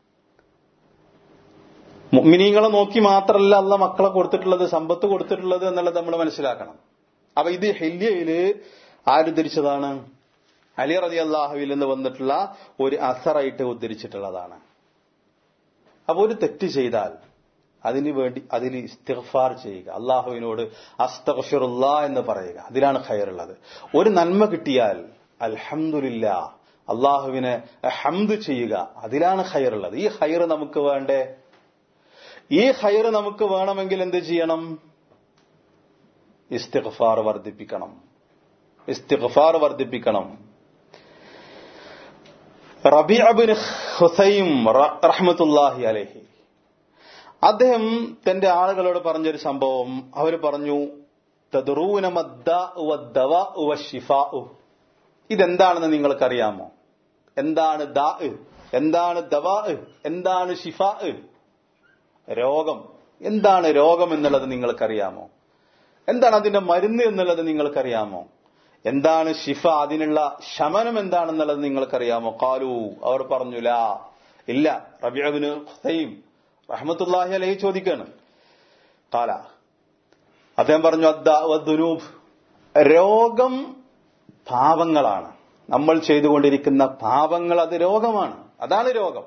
മിനിങ്ങളെ നോക്കി മാത്രമല്ല അല്ല മക്കളെ കൊടുത്തിട്ടുള്ളത് സമ്പത്ത് കൊടുത്തിട്ടുള്ളത് എന്നുള്ളത് നമ്മൾ മനസ്സിലാക്കണം അപ്പൊ ഇത് ഹെല്യയില് ആരുദ്ധരിച്ചതാണ് അലി റതി അള്ളാഹുവിൽ നിന്ന് വന്നിട്ടുള്ള ഒരു അസറായിട്ട് ഉദ്ധരിച്ചിട്ടുള്ളതാണ് അപ്പൊ ഒരു തെറ്റ് ചെയ്താൽ അതിനു വേണ്ടി അതിൽ ഇസ്തിഗ്ഫാർ ചെയ്യുക അള്ളാഹുവിനോട് അസ്തഗ്ഫിറുല്ല എന്ന് പറയുക അതിലാണ് ഖയറുള്ളത് ഒരു നന്മ കിട്ടിയാൽ അൽഹംദുലില്ല അള്ളാഹുവിനെ ഹംദ് ചെയ്യുക അതിലാണ് ഖയറുള്ളത് ഈ ഖയർ നമുക്ക് വേണ്ടേ ഈ ഖയർ നമുക്ക് വേണമെങ്കിൽ എന്ത് ചെയ്യണം ഇസ്തിഗ്ഫാർ വർദ്ധിപ്പിക്കണം ഇസ്തിഗ്ഫാർ വർദ്ധിപ്പിക്കണം റബിഅബിൻ ഹുസൈം റഹ്മത്തുല്ലാഹി അലഹി അദ്ദേഹം തന്റെ ആളുകളോട് പറഞ്ഞൊരു സംഭവം അവർ പറഞ്ഞു ഇതെന്താണെന്ന് നിങ്ങൾക്കറിയാമോ എന്താണ് ദാ എന്താണ് ദവാ എന്താണ് ഷിഫ രോഗം എന്താണ് രോഗം എന്നുള്ളത് നിങ്ങൾക്കറിയാമോ എന്താണ് അതിന്റെ മരുന്ന് എന്നുള്ളത് നിങ്ങൾക്കറിയാമോ എന്താണ് ഷിഫ അതിനുള്ള ശമനം എന്താണെന്നുള്ളത് നിങ്ങൾക്കറിയാമോ കാലു അവർ പറഞ്ഞു ലാ ഇല്ല റബിഅബിന് ഹുസൈം റഹ്മത്തുല്ലാഹി അലഹി ചോദിക്കാണ് കാല അദ്ദേഹം പറഞ്ഞു അദ്ദൂബ് രോഗം പാപങ്ങളാണ് നമ്മൾ ചെയ്തുകൊണ്ടിരിക്കുന്ന പാപങ്ങൾ അത് രോഗമാണ് അതാണ് രോഗം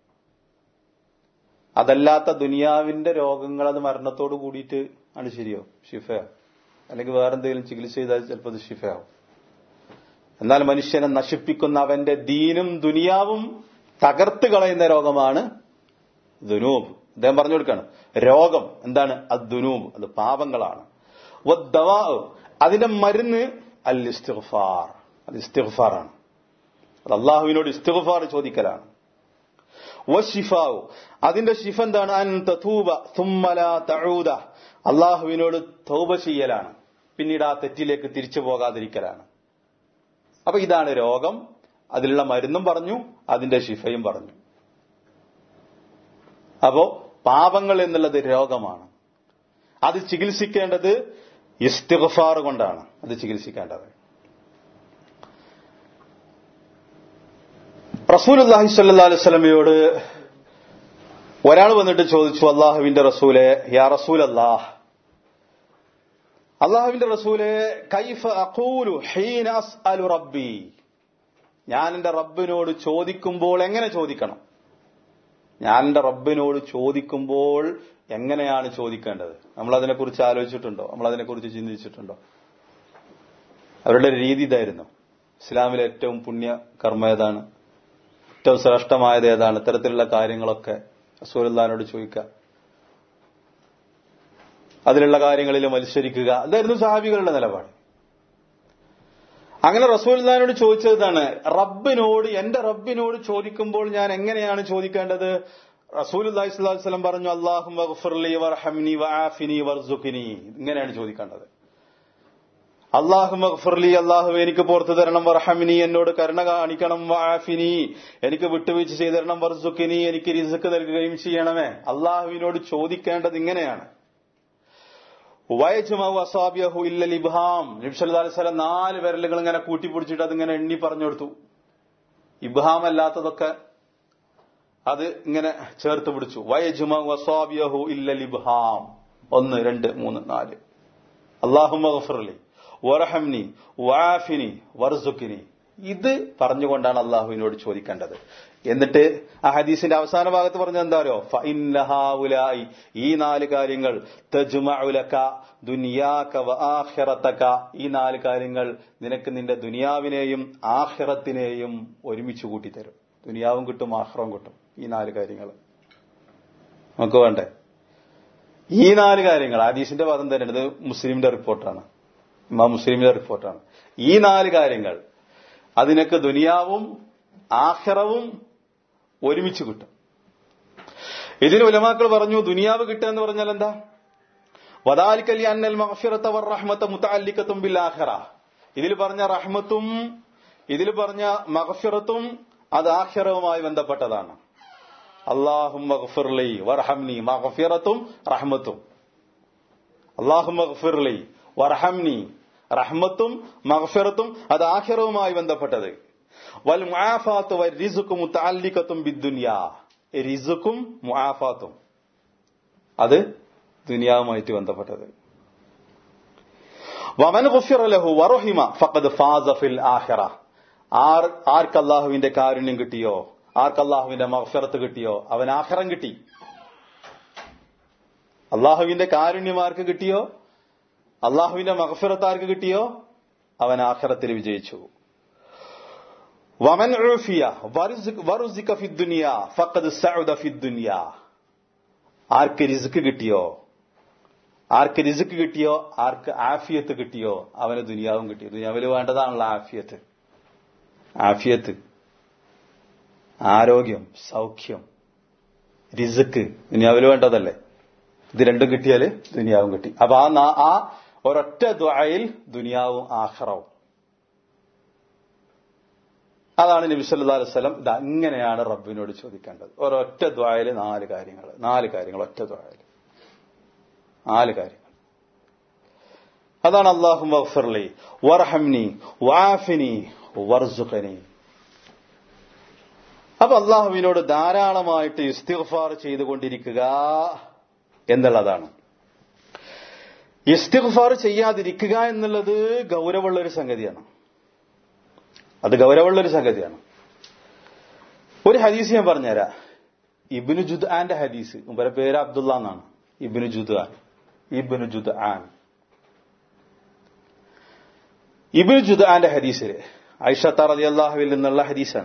അതല്ലാത്ത ദുനിയാവിന്റെ രോഗങ്ങൾ അത് മരണത്തോട് കൂടിയിട്ട് ആണ് ശരിയോ ഷിഫയോ അല്ലെങ്കിൽ വേറെന്തെങ്കിലും ചികിത്സ ചെയ്താൽ ചിലപ്പോൾ അത് ഷിഫയാവും എന്നാൽ മനുഷ്യനെ നശിപ്പിക്കുന്ന അവന്റെ ദീനും ദുനിയാവും തകർത്ത് കളയുന്ന രോഗമാണ് ദുനൂബ് അദ്ദേഹം പറഞ്ഞു കൊടുക്കാണ് രോഗം എന്താണ് അത് ദുനൂബ് അത് പാപങ്ങളാണ് അതിന്റെ മരുന്ന് അൽ ഇസ്തിഗ്ഫാർ അത് ഇസ്തിഗ്ഫാറാണ് അത് അള്ളാഹുവിനോട് ഇസ്തിഗ്ഫാർ ചോദിക്കലാണ് വഷിഫാവു അതിന്റെ ഷിഫ എന്താണ് അൻ തൂബ തുമ്മല തഴൂത അള്ളാഹുവിനോട് തൗബ ചെയ്യലാണ് പിന്നീട് ആ തെറ്റിലേക്ക് തിരിച്ചു പോകാതിരിക്കലാണ് അപ്പൊ ഇതാണ് രോഗം അതിലുള്ള മരുന്നും പറഞ്ഞു അതിന്റെ ഷിഫയും പറഞ്ഞു അപ്പോ പാപങ്ങൾ എന്നുള്ളത് രോഗമാണ് അത് ചികിത്സിക്കേണ്ടത് ഇസ്തിഗ്ഫാർ കൊണ്ടാണ് അത് ചികിത്സിക്കേണ്ടത് റസൂൽ അള്ളാഹി സല്ലാ അലൈവലമയോട് ഒരാൾ വന്നിട്ട് ചോദിച്ചു അള്ളാഹുവിന്റെ റസൂലെ യാ റസൂൽ അല്ലാഹ് അള്ളാഹുവിന്റെ റസൂലെ കൈഫ അഖൂലു ഹീന അസ്അലു റബ്ബി ഞാൻ എന്റെ റബ്ബിനോട് ചോദിക്കുമ്പോൾ എങ്ങനെ ചോദിക്കണം ഞാൻ എന്റെ റബ്ബിനോട് ചോദിക്കുമ്പോൾ എങ്ങനെയാണ് ചോദിക്കേണ്ടത് നമ്മൾ അതിനെക്കുറിച്ച് ആലോചിച്ചിട്ടുണ്ടോ നമ്മൾ അതിനെക്കുറിച്ച് ചിന്തിച്ചിട്ടുണ്ടോ അവരുടെ രീതി ഇതായിരുന്നു ഇസ്ലാമിലെ ഏറ്റവും പുണ്യ കർമ്മ ഏതാണ് ഏറ്റവും ശ്രേഷ്ഠമായത് ഏതാണ് ഇത്തരത്തിലുള്ള കാര്യങ്ങളൊക്കെ റസൂലുള്ളാഹിനോട് ചോദിക്കുക അതിലുള്ള കാര്യങ്ങളിൽ മത്സരിക്കുക അതായിരുന്നു സഹാബികളുടെ നിലപാട് അങ്ങനെ റസൂൽദാനോട് ചോദിച്ചതാണ് റബ്ബിനോട് എന്റെ റബ്ബിനോട് ചോദിക്കുമ്പോൾ ഞാൻ എങ്ങനെയാണ് ചോദിക്കേണ്ടത് റസൂൽ അള്ളാഹിസ്വലം പറഞ്ഞു അള്ളാഹും വർഹംനി വആഫിനി വർസുഖിനി ഇങ്ങനെയാണ് ചോദിക്കേണ്ടത് അള്ളാഹു മഗ്ഫർലി അള്ളാഹു എനിക്ക് പുറത്തു തരണം വർഹമിനി എന്നോട് കരുണ കാണിക്കണം വാഫിനി എനിക്ക് വിട്ടുവീഴ്ച ചെയ്തു തരണം വർസുക്കിനി എനിക്ക് റിസുക്ക് നൽകുകയും ചെയ്യണമേ അള്ളാഹുവിനോട് ചോദിക്കേണ്ടത് ഇങ്ങനെയാണ് വയജുമാവു അസാബിയഹു ഇല്ലൽ ഇബ്ഹാം നബ്സല്ലാസ്ലം നാല് വിരലുകൾ ഇങ്ങനെ കൂട്ടിപ്പിടിച്ചിട്ട് അതിങ്ങനെ എണ്ണി പറഞ്ഞു കൊടുത്തു ഇബ്ഹാം അല്ലാത്തതൊക്കെ അത് ഇങ്ങനെ ചേർത്ത് പിടിച്ചു വയജുമാവു അസാബിയഹു ഇല്ലൽ ഇബ്ഹാം ഒന്ന് രണ്ട് മൂന്ന് നാല് അള്ളാഹു മഗ്ഫർലി വറഹംനി വാഫിനി വർസുക്കിനി ഇത് പറഞ്ഞുകൊണ്ടാണ് അള്ളാഹുവിനോട് ചോദിക്കേണ്ടത് എന്നിട്ട് ആ ഹദീസിന്റെ അവസാന ഭാഗത്ത് പറഞ്ഞത് എന്താരോ ഫഇന്നഹാഉലായി ഈ നാല് കാര്യങ്ങൾ തജ്മഉലക ദുനിയാക വആഖിറതക ഈ നാല് കാര്യങ്ങൾ നിനക്ക് നിന്റെ ദുനിയാവിനെയും ആഖിറത്തിനെയും ഒരുമിച്ച് കൂട്ടിത്തരും ദുനിയാവും കിട്ടും ആഖിറവും കിട്ടും ഈ നാല് കാര്യങ്ങൾ നമുക്ക് വേണ്ടേ ഈ നാല് കാര്യങ്ങൾ ഹദീസിന്റെ പദം തന്നെയാണ് ഇത് മുസ്ലിമിന്റെ റിപ്പോർട്ടാണ് ഇമാം മുസ്ലിമിന്റെ റിപ്പോർട്ടാണ് ഈ നാല് കാര്യങ്ങൾ അതിനൊക്കെ ദുനിയാവും ആഖിറവും ഒരുമിച്ച് കിട്ടും ഇതിന് ഉലമാക്കൾ പറഞ്ഞു ദുനിയാവ് കിട്ടുക എന്ന് പറഞ്ഞാൽ എന്താ വദാലിക്കലി അന്നൽ മഹഫിറത്ത വർ റഹ്മത്ത മുത്തല്ലിക്കത്തും ബിൽ ആഖിറ ഇതിൽ പറഞ്ഞ റഹ്മത്തും ഇതിൽ പറഞ്ഞ മഹഫിറത്തും അത് ആഖിറവുമായി ബന്ധപ്പെട്ടതാണ് അള്ളാഹും മഗ്ഫിർലി വർഹംനി മഗ്ഫിറത്തും റഹ്മത്തും അള്ളാഹു മഗ്ഫിർലി വർഹംനി റഹ്മത്തും മഗ്ഫിറത്തും അത് ആഖിറവുമായി ബന്ധപ്പെട്ടത് വൽ മുആഫാത്ത് വൽ റിസുക്കും മുത്തഅല്ലിഖത്തും ബിദ്ദുനിയാ റിസുക്കും മുആഫാത്തും അത് ദുനിയാവുമായിട്ട് ബന്ധപ്പെട്ടത് വമൻ ഗുഫിറ ലഹു വറഹിമ ഫഖദ് ഫാസ ഫിൽ ആഖിറ ആർ ആർക്ക് അല്ലാഹുവിന്റെ കാരുണ്യം കിട്ടിയോ ആർക്ക് അല്ലാഹുവിന്റെ മഗ്ഫിറത്ത് കിട്ടിയോ അവൻ ആഖിറം കിട്ടി അള്ളാഹുവിന്റെ കാരുണ്യമാർക്ക് കിട്ടിയോ അള്ളാഹുവിന്റെ മഹഫിറത്ത് ആർക്ക് കിട്ടിയോ അവൻ ആഖിറത്തിൽ വിജയിച്ചു വമൻ ഉഫിയ വറുസിക ഫിദ്ദുനിയ ഫഖദ് സഅദ ഫിദ്ദുനിയ ആർക്ക് റിസ്ക് കിട്ടിയോ ആർക്ക് റിസ്ക് കിട്ടിയോ ആർക്ക് ആഫിയത്ത് കിട്ടിയോ അവന് ദുനിയാവും കിട്ടി ദുനിയാവിൽ വേണ്ടതാണല്ലോ ആഫിയത്ത് ആഫിയത്ത് ആരോഗ്യം സൗഖ്യം റിസ്ക് ദുനിയാവിൽ വേണ്ടതല്ലേ ഇത് രണ്ടും കിട്ടിയാൽ ദുനിയാവും കിട്ടി അപ്പൊ ആ ആ ഒരൊറ്റ ദ്വായിൽ ദുനിയാവും ആഹ്റവും അതാണ് നബി സല്ലാ അലൈവലം ഇത് അങ്ങനെയാണ് റബ്ബിനോട് ചോദിക്കേണ്ടത് ഒരൊറ്റ ദ്വായിൽ നാല് കാര്യങ്ങൾ നാല് കാര്യങ്ങൾ ഒറ്റ ദ്വായിൽ നാല് കാര്യങ്ങൾ അതാണ് അള്ളാഹു മഗ്ഫിർലി വർഹംനി വാഫിനി വർസുഖനി അപ്പൊ അള്ളാഹുവിനോട് ധാരാളമായിട്ട് ഇസ്തിഗ്ഫാർ ചെയ്തുകൊണ്ടിരിക്കുക എന്നുള്ളതാണ് ഇസ്തിഗ്ഫാർ ചെയ്യാതിരിക്കുക എന്നുള്ളത് ഗൗരവമുള്ള ഒരു സംഗതിയാണ് അത് ഗൗരവമുള്ള ഒരു സംഗതിയാണ് ഒരു ഹദീസ് ഞാൻ പറഞ്ഞുതരാം ഇബിനു ജുദ് ആന്റെ ഹദീസ് മുമ്പേ പേര് അബ്ദുള്ള എന്നാണ് ഇബിനു ജുദ് ആൻ ഇബിനു ജുദ് ആൻ ഇബിനു ജുദ് ആന്റെ ഹദീസിൽ ഐഷ റതി അള്ളാഹുവിൽ നിന്നുള്ള ഹദീസാണ്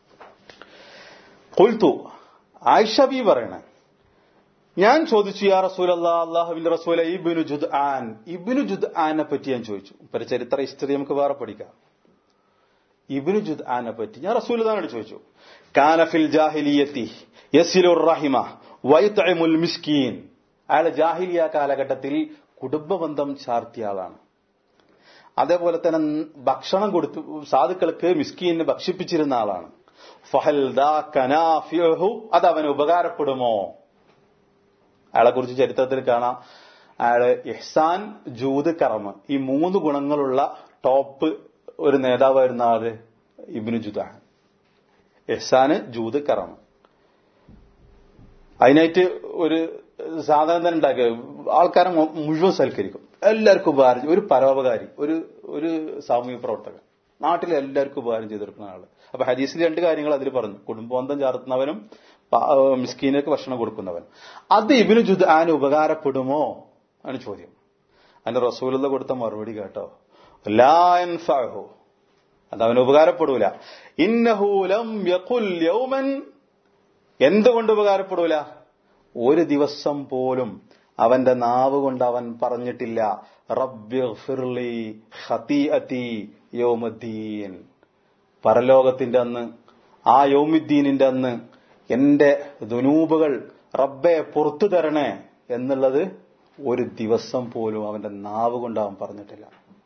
കൊൽത്തു ആയിഷ ബി പറയണേ ഞാൻ ചോദിച്ചു യാ റസൂൽ അല്ലാ അള്ളാഹുവിന്റെ റസൂല ഇബിനു ജുദ് ആൻ ഇബിനു ജുദ് ആനെ പറ്റി ഞാൻ ചോദിച്ചു ഇപ്പൊ ചരിത്ര ഹിസ്റ്ററി നമുക്ക് വേറെ പഠിക്കാം ഇബിനു ജുദ് ആനെ പറ്റി ഞാൻ റസൂൽ താനോട് ചോദിച്ചു കാനഫിൽ ജാഹിലിയത്തി യസിലുർ റഹിമ വൈത്തമുൽ മിസ്കീൻ അയാൾ ജാഹിലിയ കാലഘട്ടത്തിൽ കുടുംബബന്ധം ചാർത്തിയ ആളാണ് അതേപോലെ തന്നെ ഭക്ഷണം കൊടുത്തു സാധുക്കൾക്ക് മിസ്കീനെ ഭക്ഷിപ്പിച്ചിരുന്ന ആളാണ് ഫഹൽ അത് അവന് ഉപകാരപ്പെടുമോ അയാളെ കുറിച്ച് ചരിത്രത്തിൽ കാണാം അയാള് ഇഹ്സാൻ ജൂത് കറമ് ഈ മൂന്ന് ഗുണങ്ങളുള്ള ടോപ്പ് ഒരു നേതാവായിരുന്ന ആള് ഇബിനു ജുദാൻ ഇഹ്സാന് ജൂത് കറമ് അതിനായിട്ട് ഒരു സാധനം തന്നെ ഉണ്ടാക്കുക ആൾക്കാരെ മുഴുവൻ സൽക്കരിക്കും എല്ലാവർക്കും ഉപകാരം ഒരു പരോപകാരി ഒരു ഒരു സാമൂഹിക പ്രവർത്തകൻ നാട്ടിലെ എല്ലാവർക്കും ഉപകാരം ചെയ്തെടുക്കുന്ന ആള് അപ്പൊ ഹദീസിൽ രണ്ട് കാര്യങ്ങൾ അതിൽ പറഞ്ഞു കുടുംബബന്ധം ചാർത്തുന്നവനും മിസ്കീനൊക്കെ ഭക്ഷണം കൊടുക്കുന്നവൻ അത് ഇബിനു ജുദാൻ ഉപകാരപ്പെടുമോ ആണ് ചോദ്യം അതിന്റെ റസൂലുള്ള കൊടുത്ത മറുപടി കേട്ടോ ലാൻഫാഹു അത് അവന് ഉപകാരപ്പെടൂല ഇന്നഹൂലം യഖുൽ യൗമൻ എന്തുകൊണ്ട് ഉപകാരപ്പെടൂല ഒരു ദിവസം പോലും അവന്റെ നാവ് കൊണ്ട് അവൻ പറഞ്ഞിട്ടില്ല റബ്ബിർലി ഖതീഅതി യൗമുദ്ദീൻ പരലോകത്തിന്റെ അന്ന് ആ യൗമുദ്ദീനിന്റെ അന്ന് എന്റെ ദുനൂബുകൾ റബ്ബെ പുറത്തു തരണേ എന്നുള്ളത് ഒരു ദിവസം പോലും അവന്റെ നാവ് കൊണ്ട് അവൻ പറഞ്ഞിട്ടില്ല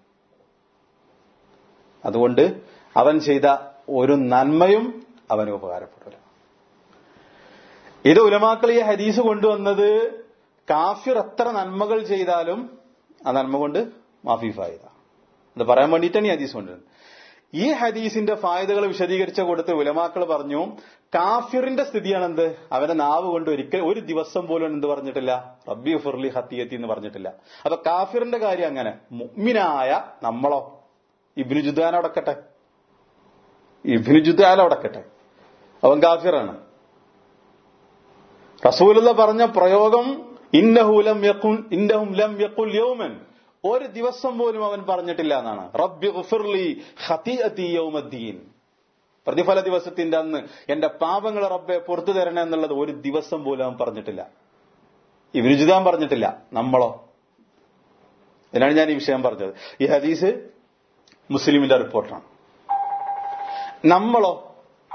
അതുകൊണ്ട് അവൻ ചെയ്ത ഒരു നന്മയും അവന് ഉപകാരപ്പെടില്ല ഇത് ഉലമാക്കൾ ഈ ഹദീസ് കൊണ്ടുവന്നത് കാഫിർ എത്ര നന്മകൾ ചെയ്താലും ആ നന്മ കൊണ്ട് മാഫി ഫായിദ അത് പറയാൻ വേണ്ടിയിട്ടാണ് ഈ ഹദീസ് കൊണ്ടുവരുന്നത് ഈ ഹദീസിന്റെ ഫായതകൾ വിശദീകരിച്ച കൊടുത്ത് ഉലമാക്കൾ പറഞ്ഞു കാഫിറിന്റെ സ്ഥിതിയാണ് എന്ത് അവന്റെ നാവ് കൊണ്ട് ഒരിക്കൽ ഒരു ദിവസം പോലും എന്ത് പറഞ്ഞിട്ടില്ല റബ്ബി ഫുർലി ഹത്തിയത്തി എന്ന് പറഞ്ഞിട്ടില്ല അപ്പൊ കാഫിറിന്റെ കാര്യം അങ്ങനെ മുഗ്മിനായ നമ്മളോ ഇബിനു ജുദാൻ അടക്കട്ടെ ഇബിനു ജുദാൻ അടക്കട്ടെ അവൻ കാഫിറാണ് റസൂലുള്ള പറഞ്ഞ പ്രയോഗം ഇന്നഹുലം യക്കുൻ ഇന്നഹും ലം യക്കുൽ യൗമൻ ഒരു ദിവസം പോലും അവൻ പറഞ്ഞിട്ടില്ല എന്നാണ് റബ്ബി ഗുഫിർലി ഖതീഅതി യൗമദ്ദീൻ പ്രതിഫല ദിവസത്തിന്റെ അന്ന് എന്റെ പാപങ്ങൾ റബ്ബെ പുറത്തു തരണേ എന്നുള്ളത് ഒരു ദിവസം പോലും അവൻ പറഞ്ഞിട്ടില്ല ഇവന് ജുദാൻ പറഞ്ഞിട്ടില്ല നമ്മളോ ഇതിനാണ് ഞാൻ ഈ വിഷയം പറഞ്ഞത് ഈ ഹദീസ് മുസ്ലിമിന്റെ റിപ്പോർട്ടാണ് നമ്മളോ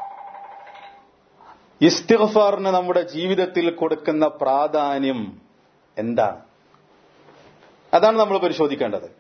ഇസ്തിഗ്ഫാറിന് നമ്മുടെ ജീവിതത്തിൽ കൊടുക്കുന്ന പ്രാധാന്യം എന്താണ് അതാണ് നമ്മൾ പരിശോധിക്കേണ്ടത്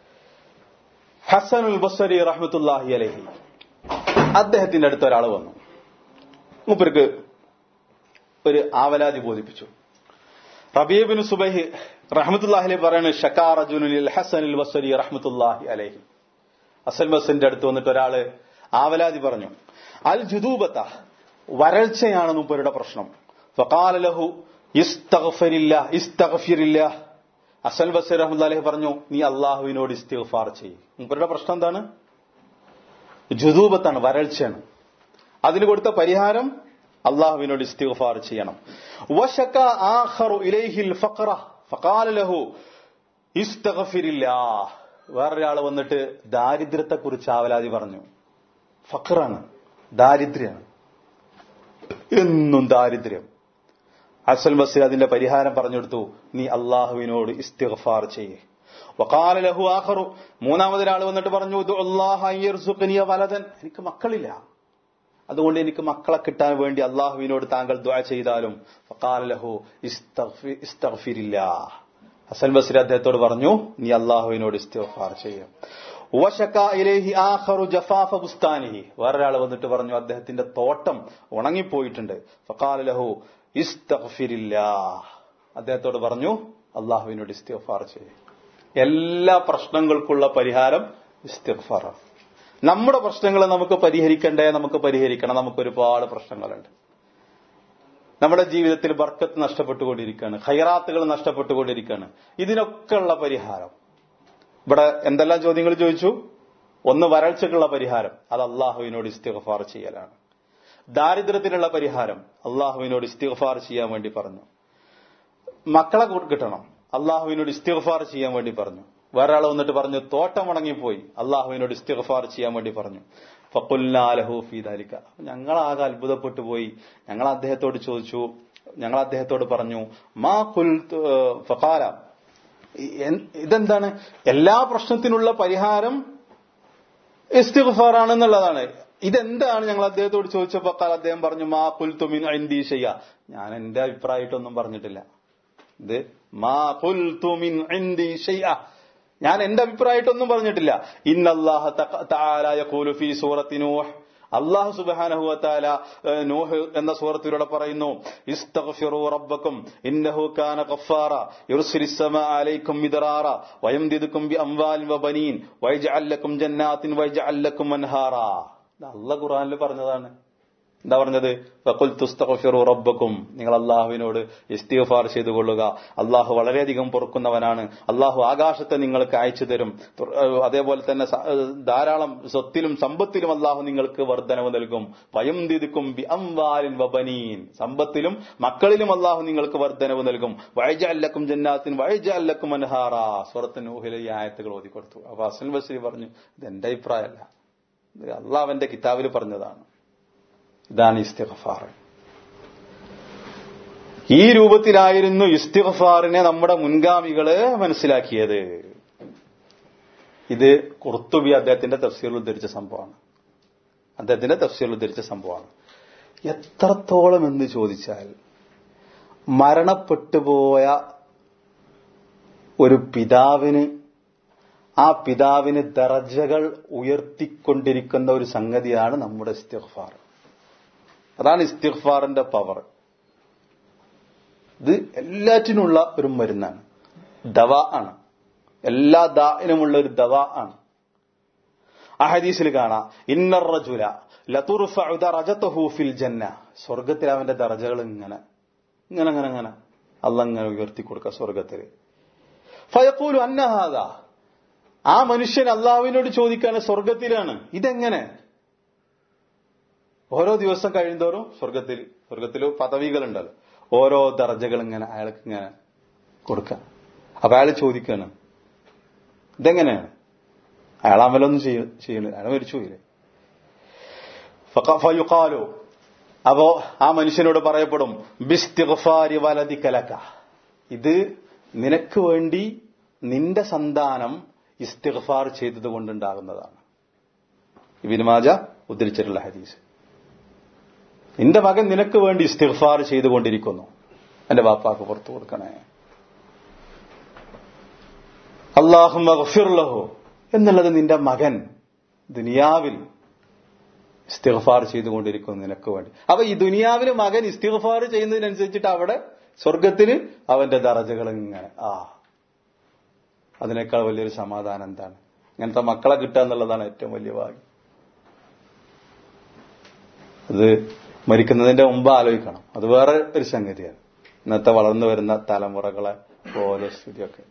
ഹസനുൽ ബസരി റഹ്മത്തുല്ലാഹി അലഹി അദ്ദേഹത്തിന്റെ അടുത്ത് ഒരാൾ വന്നു മൂപ്പർക്ക് ഒരു ആവലാതി ബോധിപ്പിച്ചു റബീബിൻ സുബൈഹ് റഹ്മത്തുല്ലാഹി അലൈഹി പറയുന്നത് ഷക്കാർ അജുനുൽ ഹസനുൽ ബസരി റഹ്മത്തുല്ലാഹി അലഹി അസൽ ബസിന്റെ അടുത്ത് വന്നിട്ട് ഒരാള് ആവലാതി പറഞ്ഞു അൽ ജുദൂബത്ത വരൾച്ചയാണ് മൂപ്പരുടെ പ്രശ്നം ഫഖാല ലഹു ഇസ്തഗ്ഫിരില്ല ഇസ്തഗ്ഫിരില്ല അസൽ ബസീർ റഹ്മുല്ലാഹി പറഞ്ഞു നീ അള്ളാഹുവിനോട് ഇസ്തിഗ്ഫാർ ചെയ്യും മൂപ്പരുടെ പ്രശ്നം എന്താണ് ജുദൂബത്താണ് വരൾച്ചയാണ് അതിന് കൊടുത്ത പരിഹാരം അള്ളാഹുവിനോട് ഇസ്തിഗ്ഫാർ ചെയ്യണം വശക ആഖറു ഇലൈഹിൽ ഫഖറ ഫഖാല ലഹു ഇസ്തഗ്ഫിരില്ലാ വേറൊരാൾ വന്നിട്ട് ദാരിദ്ര്യത്തെക്കുറിച്ച് ആവലാതി പറഞ്ഞു ഫഖറാണ് ദാരിദ്ര്യമാണ് എന്നും ദാരിദ്ര്യം അസൽ ബസീർ അതിന്റെ പരിഹാരം പറഞ്ഞെടുത്തു നീ അള്ളാഹുവിനോട് ഇസ്തിഗ്ഫാർ ചെയ്യേ വക്കാല ലഹു ആഖറു മൂന്നാമതൊരാൾ വന്നിട്ട് പറഞ്ഞു വലതൻ എനിക്ക് മക്കളില്ല അതുകൊണ്ട് എനിക്ക് മക്കളെ കിട്ടാൻ വേണ്ടി അള്ളാഹുവിനോട് താങ്കൾ ദ്വാ ചെയ്താലും ഫക്കാല ലഹു ഇസ്തഗ്ഫിരില്ല ഹസൻ ബസീർ അദ്ദേഹത്തോട് പറഞ്ഞു നീ അള്ളാഹുവിനോട് ഇസ്തിഗ്ഫാർ ചെയ്യും വേറൊരാൾ വന്നിട്ട് പറഞ്ഞു അദ്ദേഹത്തിന്റെ തോട്ടം ഉണങ്ങിപ്പോയിട്ടുണ്ട് ഫക്കാല ലഹു ഇസ്തഗ്ഫിരില്ല അദ്ദേഹത്തോട് പറഞ്ഞു അള്ളാഹുവിനോട് ഇസ്തിഗ്ഫാർ ചെയ്യും എല്ലാ പ്രശ്നങ്ങൾക്കുള്ള പരിഹാരം ഇസ്തിഗ്ഫാറാണ് നമ്മുടെ പ്രശ്നങ്ങൾ നമുക്ക് പരിഹരിക്കണ്ടേ നമുക്ക് പരിഹരിക്കണം നമുക്ക് ഒരുപാട് പ്രശ്നങ്ങളുണ്ട് നമ്മുടെ ജീവിതത്തിൽ ബർക്കത്ത് നഷ്ടപ്പെട്ടുകൊണ്ടിരിക്കുകയാണ് ഹൈറാത്തുകൾ നഷ്ടപ്പെട്ടുകൊണ്ടിരിക്കുകയാണ് ഇതിനൊക്കെയുള്ള പരിഹാരം ഇവിടെ എന്തെല്ലാം ചോദ്യങ്ങൾ ചോദിച്ചു ഒന്ന് വരൾച്ചക്കുള്ള പരിഹാരം അത് അള്ളാഹുവിനോട് ഇസ്തിഗ്ഫാർ ചെയ്യലാണ് ദാരിദ്ര്യത്തിനുള്ള പരിഹാരം അള്ളാഹുവിനോട് ഇസ്തിഗ്ഫാർ ചെയ്യാൻ വേണ്ടി പറഞ്ഞു മക്കളെ കിട്ടണം അള്ളാഹുവിനോട് ഇസ്തിഗ്ഫാർ ചെയ്യാൻ വേണ്ടി പറഞ്ഞു വേറെ ആൾ വന്നിട്ട് പറഞ്ഞു തോട്ടം ഉണങ്ങിപ്പോയി അള്ളാഹുവിനോട് ഇസ്തിഗ്ഫാർ ചെയ്യാൻ വേണ്ടി പറഞ്ഞു ഫക്കുല്ലാലഹു ഫീദാലിക്ക ഞങ്ങളാകെ അത്ഭുതപ്പെട്ടു പോയി ഞങ്ങൾ അദ്ദേഹത്തോട് ചോദിച്ചു ഞങ്ങൾ അദ്ദേഹത്തോട് പറഞ്ഞു മാ കുൽ ഫക്കാല ഇതെന്താണ് എല്ലാ പ്രശ്നത്തിനുള്ള പരിഹാരം ഇസ്തിഗ്ഫാർ ആണെന്നുള്ളതാണ് ഇതെന്താണ് ഞങ്ങൾ അദ്ദേഹത്തോട് ചോദിച്ചപ്പോൾ അദ്ദേഹം പറഞ്ഞു മാ കുൽത്തുമിൻ ഐന്ദീഷയ്യ ഞാൻ എന്റെ അഭിപ്രായമായിട്ടൊന്നും പറഞ്ഞിട്ടില്ല ഇത് മാ കുൽത്തുമിൻ ഐന്ദീഷയ്യ ഞാൻ എന്റെ അഭിപ്രായമായിട്ടൊന്നും പറഞ്ഞിട്ടില്ല ഇന്നല്ലാഹ തആല യഖൂലു ഫീ സൂറത്തി നൂഹ് അള്ളാഹു സുബ്ഹാനഹു വതആല നൂഹ് എന്ന സൂറത്തിലൂടെ പറയുന്നു ഇസ്തഗ്ഫിറു റബ്ബക്കും ഇന്നഹു കാന ഗഫാറ യുർസിലിസ് സമാ അലൈക്കും മിദ്റാറ വയംദിദുക്കും ബി അംവാലിൻ വബനീൻ വയജ്അൽ ലക്കും ജന്നാത്തിൻ വയജ്അൽ ലക്കും അൻഹാറ അള്ളാഹ് ഖുർആനിൽ പറഞ്ഞതാണ് എന്താ പറഞ്ഞത് വഖുൽ തുസ്തഗ്ഫിറു റബ്ബക്കും നിങ്ങൾ അള്ളാഹുവിനോട് ഇസ്തിഗ്ഫാർ ചെയ്തു കൊള്ളുക അള്ളാഹു വളരെയധികം പൊറുക്കുന്നവനാണ് അള്ളാഹു ആകാശത്തെ നിങ്ങൾക്ക് അയച്ചു തരും അതേപോലെ തന്നെ ധാരാളം സ്വത്തിലും സമ്പത്തിലും അള്ളാഹു നിങ്ങൾക്ക് വർധനവ് നൽകും വയം ദിദിക്കും ബി അംവാലിൻ വബനീൻ സമ്പത്തിലും മക്കളിലും അള്ളാഹു നിങ്ങൾക്ക് വർധനവ് നൽകും വൈജ അല്ലക്കും ജന്നാത്തിൻ വൈജ അല്ലക്കും അൻഹാറ സുറത്ത് നൂഹിലെ ഈ ആയത്തുകൾ ഓതി കൊടുത്തു അപ്പൊ അസൻ ബസ്രി പറഞ്ഞു ഇത് എന്റെ അഭിപ്രായമല്ല അള്ളാഹ് അവന്റെ കിതാബിൽ പറഞ്ഞതാണ് ഇതാണ് ഇസ്തിഗ്ഫാർ ഈ രൂപത്തിലായിരുന്നു ഇസ്തിഗ്ഫാറിനെ നമ്മുടെ മുൻഗാമികള് മനസ്സിലാക്കിയത് ഇത് കുർത്തുബി അദ്ദേഹത്തിന്റെ തഫ്സീറിൽ ഉദ്ധരിച്ച സംഭവമാണ് അദ്ദേഹത്തിന്റെ തഫ്സീറിൽ ഉദ്ധരിച്ച സംഭവമാണ് എത്രത്തോളം എന്ന് ചോദിച്ചാൽ മരണപ്പെട്ടുപോയ ഒരു പിതാവിന് ആ പിതാവിന് ദർജകൾ ഉയർത്തിക്കൊണ്ടിരിക്കുന്ന ഒരു സംഗതിയാണ് നമ്മുടെ ഇസ്തിഗ്ഫാർ അതാണ് ഇസ്തിഗ്ഫാറിന്റെ പവർ ഇത് എല്ലാറ്റിനുള്ള ഒരു മരുന്നാണ് ദവ ആണ് എല്ലാ ദാഇനുമുള്ള ഒരു ദവ ആണ് ആ ഹദീസിൽ കാണാം ഇന്നർ റജുല ലതുർഫഉ ദറജതുഹു ഫിൽ ജന്ന സ്വർഗ്ഗത്തിൽ അവന്റെ ദർജകൾ ഇങ്ങനെ ഇങ്ങനെ ഇങ്ങനെ ഇങ്ങനെ അല്ല ഇങ്ങനെ ഉയർത്തി കൊടുക്കുക സ്വർഗത്തിൽ ഫയഖൂലു അന്നഹാദ ആ മനുഷ്യൻ അള്ളാഹുവിനോട് ചോദിക്കാണ് സ്വർഗത്തിലാണ് ഇതെങ്ങനെ ഓരോ ദിവസം കഴിയുന്തോറും സ്വർഗത്തിൽ സ്വർഗത്തിൽ പദവികളുണ്ടല്ലോ ഓരോ ദർജകൾ ഇങ്ങനെ അയാൾക്ക് ഇങ്ങനെ കൊടുക്കുക അപ്പൊ അയാൾ ചോദിക്കാണ് ഇതെങ്ങനെയാണ് അയാൾ അമലൊന്നും ചെയ്യുന്നില്ല അയാൾ മരിച്ചു പോയില്ലേ ഫയുക്കാലോ അപ്പോ ആ മനുഷ്യനോട് പറയപ്പെടും ബിസ്തിഗ്ഫാരി വലതി കലക്ക ഇത് നിനക്ക് വേണ്ടി നിന്റെ സന്താനം ഇസ്തിഗ്ഫാർ ചെയ്തത് കൊണ്ടുണ്ടാകുന്നതാണ് ഇബിനുമാജ ഉദ്ധരിച്ചിട്ടുള്ള ഹദീസ് നിന്റെ മകൻ നിനക്ക് വേണ്ടി ഇസ്തിഗ്ഫാർ ചെയ്തുകൊണ്ടിരിക്കുന്നു എന്റെ ബാപ്പാക്ക് പുറത്തു കൊടുക്കണേ അള്ളാഹു മഗ്ഫിർലഹു എന്നുള്ളത് നിന്റെ മകൻ ദുനിയാവിൽ ഇസ്തിഗ്ഫാർ ചെയ്തുകൊണ്ടിരിക്കുന്നു നിനക്ക് വേണ്ടി അപ്പൊ ഈ ദുനിയാവിൽ മകൻ ഇസ്തിഗ്ഫാർ ചെയ്യുന്നതിനനുസരിച്ചിട്ട് അവിടെ സ്വർഗത്തിന് അവന്റെ ദറജകൾ ഇങ്ങനെ ആ അതിനേക്കാൾ വലിയൊരു സമാധാനം എന്താണ് ഇങ്ങനത്തെ മക്കളെ കിട്ടുക എന്നുള്ളതാണ് ഏറ്റവും വലിയ ഭാഗ്യം അത് മരിക്കുന്നതിന്റെ മുമ്പ് ആലോചിക്കണം അത് വേറെ ഒരു സംഗതിയാണ് ഇന്നത്തെ വളർന്നു വരുന്ന തലമുറകളെ പോലെ സ്ഥിതിയൊക്കെ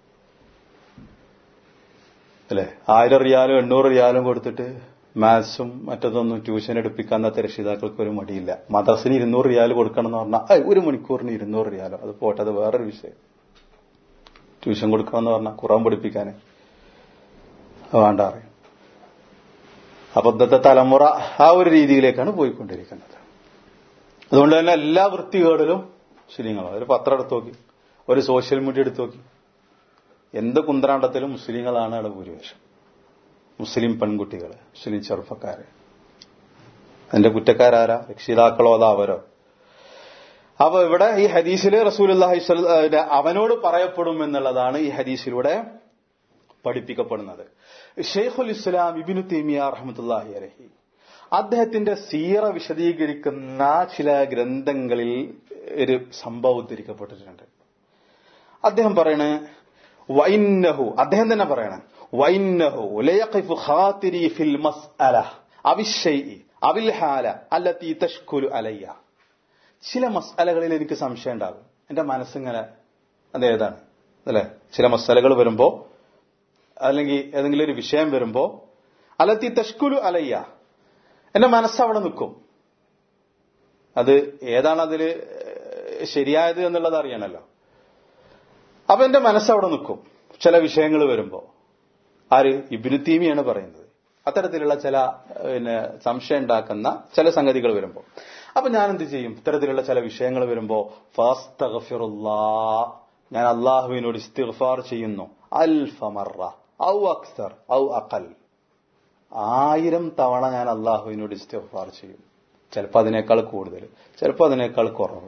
അല്ലെ ആയിരം റിയാലും എണ്ണൂറ് റിയാലും കൊടുത്തിട്ട് മാത്സും മറ്റതൊന്നും ട്യൂഷൻ എടുപ്പിക്കാൻ അന്നത്തെ രക്ഷിതാക്കൾക്ക് ഒരു മടിയില്ല മദ്രസിന് ഇരുന്നൂറ് റിയാൽ കൊടുക്കണം എന്ന് പറഞ്ഞാൽ ഒരു മണിക്കൂറിന് ഇരുന്നൂറ് റിയാലോ അത് പോട്ടെ അത് വേറൊരു വിഷയം ട്യൂഷൻ കൊടുക്കണം എന്ന് പറഞ്ഞാൽ ഖുറാൻ പഠിപ്പിക്കാന് വേണ്ട അറിയും അപ്പൊ ഇന്നത്തെ തലമുറ ആ ഒരു രീതിയിലേക്കാണ് പോയിക്കൊണ്ടിരിക്കുന്നത് അതുകൊണ്ട് തന്നെ എല്ലാ വൃത്തികേടിലും മുസ്ലിങ്ങളാണ് ഒരു പത്രം എടുത്ത് നോക്കി ഒരു സോഷ്യൽ മീഡിയ എടുത്ത് നോക്കി എന്ത് കുന്ത്രാണ്ടത്തിലും മുസ്ലിങ്ങളാണ് അവിടെ ഭൂരിപക്ഷം മുസ്ലിം പെൺകുട്ടികൾ മുസ്ലിം ചെറുപ്പക്കാര് അതിന്റെ കുറ്റക്കാരാരാ രക്ഷിതാക്കളോ അതാ അവരോ അപ്പൊ ഇവിടെ ഈ ഹദീസിലെ റസൂൽ അവനോട് പറയപ്പെടും എന്നുള്ളതാണ് ഈ ഹദീസിലൂടെ പഠിപ്പിക്കപ്പെടുന്നത് ഷെയ്ഖുൽ ഇസ്ലാം ഇബിനു തീമിയ റഹമത്തുല്ലാഹി അലഹി അദ്ദേഹത്തിന്റെ സീറ വിശദീകരിക്കുന്ന ചില ഗ്രന്ഥങ്ങളിൽ ഒരു സംഭവം ഉദ്ധരിക്കപ്പെട്ടിട്ടുണ്ട് അദ്ദേഹം പറയണ വൈന്നഹു അദ്ദേഹം തന്നെ പറയണ വൈന്നഹു ലയഖിഫു ഖാതിരി ഫിൽ മസ്അല അവിഷൈഇ അവിൽ ഹാല അല്ലത്തി തഷ്കുലു അലയ്യ ചില മസ്അലകളിൽ എനിക്ക് സംശയം ഉണ്ടാകും എന്റെ മനസ്സിങ്ങനെ അതേതാണ് അല്ലെ ചില മസാലകൾ വരുമ്പോ അല്ലെങ്കിൽ ഏതെങ്കിലും ഒരു വിഷയം വരുമ്പോ അലത്തി തഷ്കുലു അലയ്യ എന്റെ മനസ്സ് അവിടെ നിൽക്കും അത് ഏതാണ് അതിൽ ശരിയായത് എന്നുള്ളത് അറിയണല്ലോ അപ്പൊ എന്റെ മനസ്സ് അവിടെ നിൽക്കും ചില വിഷയങ്ങൾ വരുമ്പോ ആര് ഇബിനു തീമിയാണ് പറയുന്നത് അത്തരത്തിലുള്ള ചില പിന്നെ സംശയം ഉണ്ടാക്കുന്ന ചില സംഗതികൾ വരുമ്പോ അപ്പൊ ഞാൻ എന്ത് ചെയ്യും ഇത്തരത്തിലുള്ള ചില വിഷയങ്ങൾ വരുമ്പോ ഫാസ്തഗ്ഫിറുല്ലാ ഞാൻ അള്ളാഹുവിനോട് ഇസ്തിഗ്ഫാർ ചെയ്യുന്നു അൽഫമറ ഔ അക്സർ ഔ അഖൽ ആയിരം തവണ ഞാൻ അള്ളാഹുവിനോട് ഇസ്തിഗ്ഫാർ ചെയ്യും ചിലപ്പോൾ അതിനേക്കാൾ കൂടുതൽ ചിലപ്പോൾ അതിനേക്കാൾ കുറവ്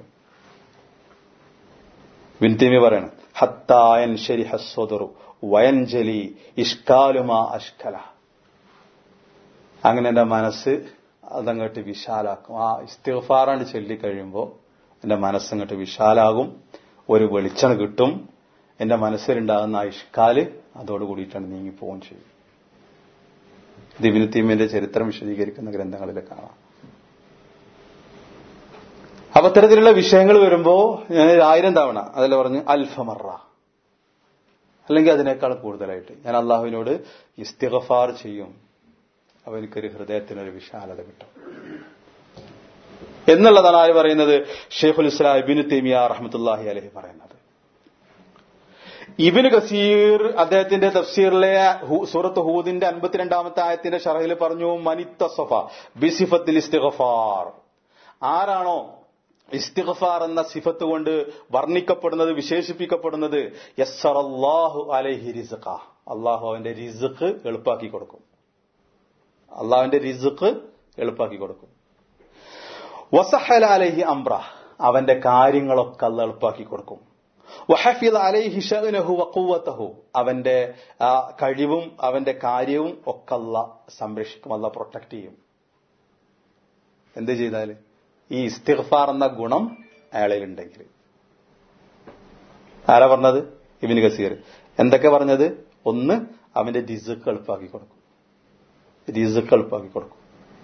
വിൻതിമി പറയണം ഹത്തായൻ ശരി ഹസ്വദറു വയൻജലി ഇഷ്കാലുമാ അഷ്കല അങ്ങനെ എന്റെ മനസ്സ് അതങ്ങോട്ട് വിശാലാക്കും ആ ഇസ്തിഗ്ഫാറാണ്ട് ചൊല്ലിക്കഴിയുമ്പോൾ എന്റെ മനസ്സങ്ങോട്ട് വിശാലാകും ഒരു വെളിച്ചം കിട്ടും എന്റെ മനസ്സിലുണ്ടാകുന്ന ആ ഇഷ്കാല് അതോട് കൂടിയിട്ടാണ് നീങ്ങിപ്പോവുകയും ചെയ്യും ദിവിനുത്തീമിന്റെ ചരിത്രം വിശദീകരിക്കുന്ന ഗ്രന്ഥങ്ങളിൽ കാണാം അപ്പൊ അത്തരത്തിലുള്ള വിഷയങ്ങൾ വരുമ്പോ ഞാൻ ആയിരം തവണ അതല്ല പറഞ്ഞ് അൽഫമറ അല്ലെങ്കിൽ അതിനേക്കാൾ കൂടുതലായിട്ട് ഞാൻ അള്ളാഹുവിനോട് ഇസ്തിഗഫാർ ചെയ്യും അപ്പൊ എനിക്കൊരു ഹൃദയത്തിനൊരു വിശാലത കിട്ടും എന്നുള്ളതാണ് ആര് പറയുന്നത് ഷെയ്ഖുൽ ഇസ്ലാം ഇബിന് തേമിയ റഹ്മത്തുല്ലാഹി അലഹി പറയുന്നത് ഇബിന് കസീർ അദ്ദേഹത്തിന്റെ തഫ്സീറിലെ സൂറത്ത് ഹൂദിന്റെ അൻപത്തിരണ്ടാമത്തെ ആയത്തിന്റെ ഷറഹിൽ പറഞ്ഞു മനിത്തസഫ ബിസിഫത്തിൽ ഇസ്തിഗഫാർ ആരാണോ ഇസ്തിഗഫാർ എന്ന സിഫത്ത് കൊണ്ട് വർണ്ണിക്കപ്പെടുന്നത് വിശേഷിപ്പിക്കപ്പെടുന്നത് യസ്സറല്ലാഹു അലൈഹി റിസ്ഖ അള്ളാഹു അവന്റെ റിസ്ഖ് എളുപ്പാക്കി കൊടുക്കും അള്ളാഹുവിന്റെ റിസ്ഖ് എളുപ്പാക്കി കൊടുക്കും വസഹല അലൈഹി അംബ്ര അവന്റെ കാര്യങ്ങളൊക്കെ അല്ല എളുപ്പാക്കി കൊടുക്കും വഹഫിദ് അലൈഹി ഷഅ്നഹു വഖുവതഹു അവന്റെ കഴിവും അവന്റെ കാര്യവും ഒക്കെ അല്ല സംരക്ഷിക്കും അല്ല പ്രൊട്ടക്ട് ചെയ്യും എന്ത് ചെയ്താല് ഈ ഇസ്തിഗ്ഫാർ എന്ന ഗുണം അയാളിൽ ഉണ്ടെങ്കിൽ ആരാ പറഞ്ഞത് ഇബിന് കസീർ എന്തൊക്കെ പറഞ്ഞത് ഒന്ന് അവന്റെ റിസുക്ക് എളുപ്പാക്കി കൊടുക്കും റിസുക്ക് എളുപ്പാക്കി കൊടുക്കും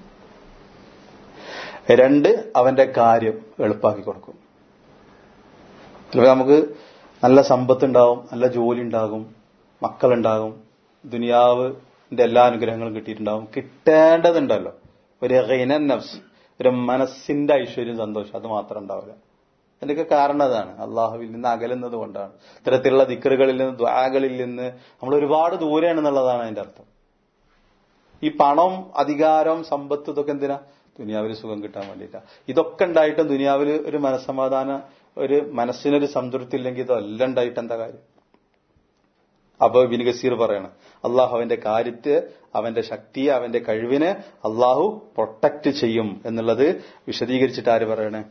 രണ്ട് അവന്റെ കാര്യം എളുപ്പാക്കി കൊടുക്കും ചിലപ്പോൾ നമുക്ക് നല്ല സമ്പത്ത് ഉണ്ടാവും നല്ല ജോലി ഉണ്ടാകും മക്കളുണ്ടാകും ദുനിയാവിന്റെ എല്ലാ അനുഗ്രഹങ്ങളും കിട്ടിയിട്ടുണ്ടാവും കിട്ടേണ്ടതുണ്ടല്ലോ ഒരു റൈനൻ നഫ്സ് ഒരു മനസ്സിന്റെ ഐശ്വര്യം സന്തോഷം അത് മാത്രം ഉണ്ടാവില്ല അതിന്റെയൊക്കെ കാരണം അതാണ് അള്ളാഹുവിൽ നിന്ന് അകലുന്നത് കൊണ്ടാണ് ഇത്തരത്തിലുള്ള ദിക്കറുകളിൽ നിന്ന് ദ്വാകളിൽ നിന്ന് നമ്മൾ ഒരുപാട് ദൂരെയാണെന്നുള്ളതാണ് അതിന്റെ അർത്ഥം ഈ പണം അധികാരം സമ്പത്ത് ഇതൊക്കെ എന്തിനാ ദുനിയാവിൽ സുഖം കിട്ടാൻ വേണ്ടിയിട്ടാ ഇതൊക്കെ ഉണ്ടായിട്ടും ദുനിയാവിൽ ഒരു മനസ്സമാധാന ഒരു മനസ്സിനൊരു സംതൃപ്തി ഇല്ലെങ്കിൽ ഇതെല്ലാം ഉണ്ടായിട്ട് എന്താ കാര്യം അപ്പൊ ബിൻ ഗസീർ പറയണം അള്ളാഹു അവന്റെ കാര്യത്തെ അവന്റെ ശക്തിയെ അവന്റെ കഴിവിനെ അള്ളാഹു പ്രൊട്ടക്ട് ചെയ്യും എന്നുള്ളത് വിശദീകരിച്ചിട്ട് ആര് പറയണേ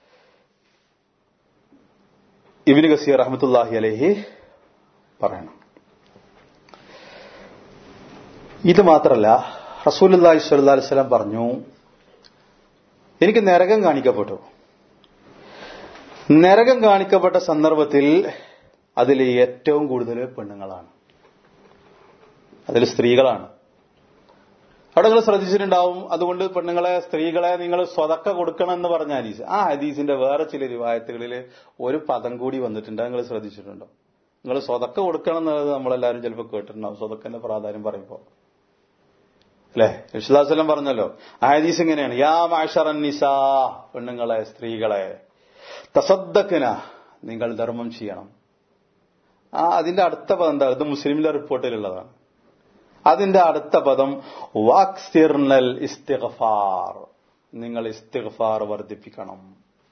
ഇബിന് ഗസീർ റഹമത്തുല്ലാഹി അലഹി പറയണം ഇത് മാത്രല്ല റസൂലി സ്വല്ലാ അലിസ്ലാം പറഞ്ഞു എനിക്ക് നരകം കാണിക്കപ്പെട്ടു നരകം കാണിക്കപ്പെട്ട സന്ദർഭത്തിൽ അതിൽ ഏറ്റവും കൂടുതൽ പെണ്ണുങ്ങളാണ് അതിൽ സ്ത്രീകളാണ് അവിടെ നിങ്ങൾ ശ്രദ്ധിച്ചിട്ടുണ്ടാവും അതുകൊണ്ട് പെണ്ണുങ്ങളെ സ്ത്രീകളെ നിങ്ങൾ സ്വതക്ക കൊടുക്കണം എന്ന് പറഞ്ഞ ഹദീസ് ആ ഹദീസിന്റെ വേറെ ചില രൂപായത്തുകളിൽ ഒരു പദം കൂടി വന്നിട്ടുണ്ട് നിങ്ങൾ ശ്രദ്ധിച്ചിട്ടുണ്ടോ നിങ്ങൾ സ്വതക്ക കൊടുക്കണം എന്നുള്ളത് നമ്മളെല്ലാവരും ചിലപ്പോൾ കേട്ടിട്ടുണ്ടാവും സ്വതക്കന്റെ പ്രാധാന്യം പറയുമ്പോൾ അല്ലെ വിശ്വാസലം പറഞ്ഞല്ലോ ആ ഹദീസ് ഇങ്ങനെയാണ് യാ മാഷറൻ നിസാ പെണ്ണുങ്ങളെ സ്ത്രീകളെ തസദ്ദക്കിന നിങ്ങൾ ധർമ്മം ചെയ്യണം ആ അതിന്റെ അടുത്ത പദം എന്താ ഇത് മുസ്ലിമിലെ റിപ്പോർട്ടിലുള്ളതാണ് അതിന്റെ അടുത്ത പദം വാക്സിർണൽ ഇസ്തിഗ്ഫാർ നിങ്ങൾ ഇസ്തിഗ്ഫാർ വർദ്ധിപ്പിക്കണം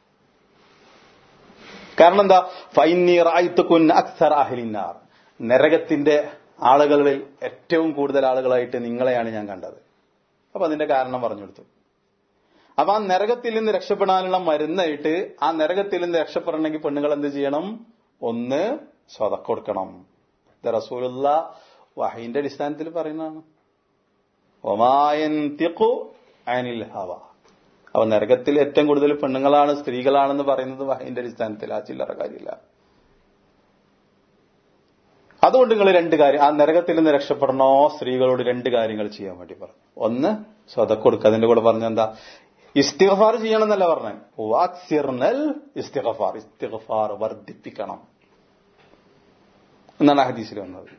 കാരണം എന്താ ഫൈന്നി റായിത്തുക്കുൻ അക്സർ അഹ്ലിന്നാർ നരകത്തിന്റെ ആളുകളിൽ ഏറ്റവും കൂടുതൽ ആളുകളായിട്ട് നിങ്ങളെയാണ് ഞാൻ കണ്ടത് അപ്പൊ അതിന്റെ കാരണം പറഞ്ഞു കൊടുത്തു അപ്പൊ ആ നരകത്തിൽ നിന്ന് രക്ഷപ്പെടാനുള്ള മരുന്നായിട്ട് ആ നരകത്തിൽ നിന്ന് രക്ഷപ്പെടണമെങ്കിൽ പെണ്ണുങ്ങൾ എന്ത് ചെയ്യണം ഒന്ന് സ്വതക്ക കൊടുക്കണം ഇത് റസൂലുള്ള വഹീന്റെ അടിസ്ഥാനത്തിൽ പറയുന്നതാണ് ഒമായൻ തിഖു അനിൽ ഹവ അപ്പൊ നരകത്തിൽ ഏറ്റവും കൂടുതൽ പെണ്ണുങ്ങളാണ് സ്ത്രീകളാണെന്ന് പറയുന്നത് വഹീന്റെ അടിസ്ഥാനത്തിൽ ആ ചില്ലറ കാര്യമില്ല അതുകൊണ്ട് നിങ്ങൾ രണ്ട് കാര്യം ആ നരകത്തിൽ നിന്ന് രക്ഷപ്പെടണോ സ്ത്രീകളോട് രണ്ട് കാര്യങ്ങൾ ചെയ്യാൻ വേണ്ടി പറഞ്ഞു ഒന്ന് സ്വതക്ക് കൊടുക്കുക അതിന്റെ കൂടെ പറഞ്ഞ എന്താ ഇസ്തിഗഫാർ ചെയ്യണം എന്നല്ല പറഞ്ഞ വാക്സിർനൽ ഇസ്തിഗഫാർ ഇസ്തിഗഫാർ വർദ്ധിപ്പിക്കണം എന്നാണ് ആ ഹദീസിൽ വന്നത്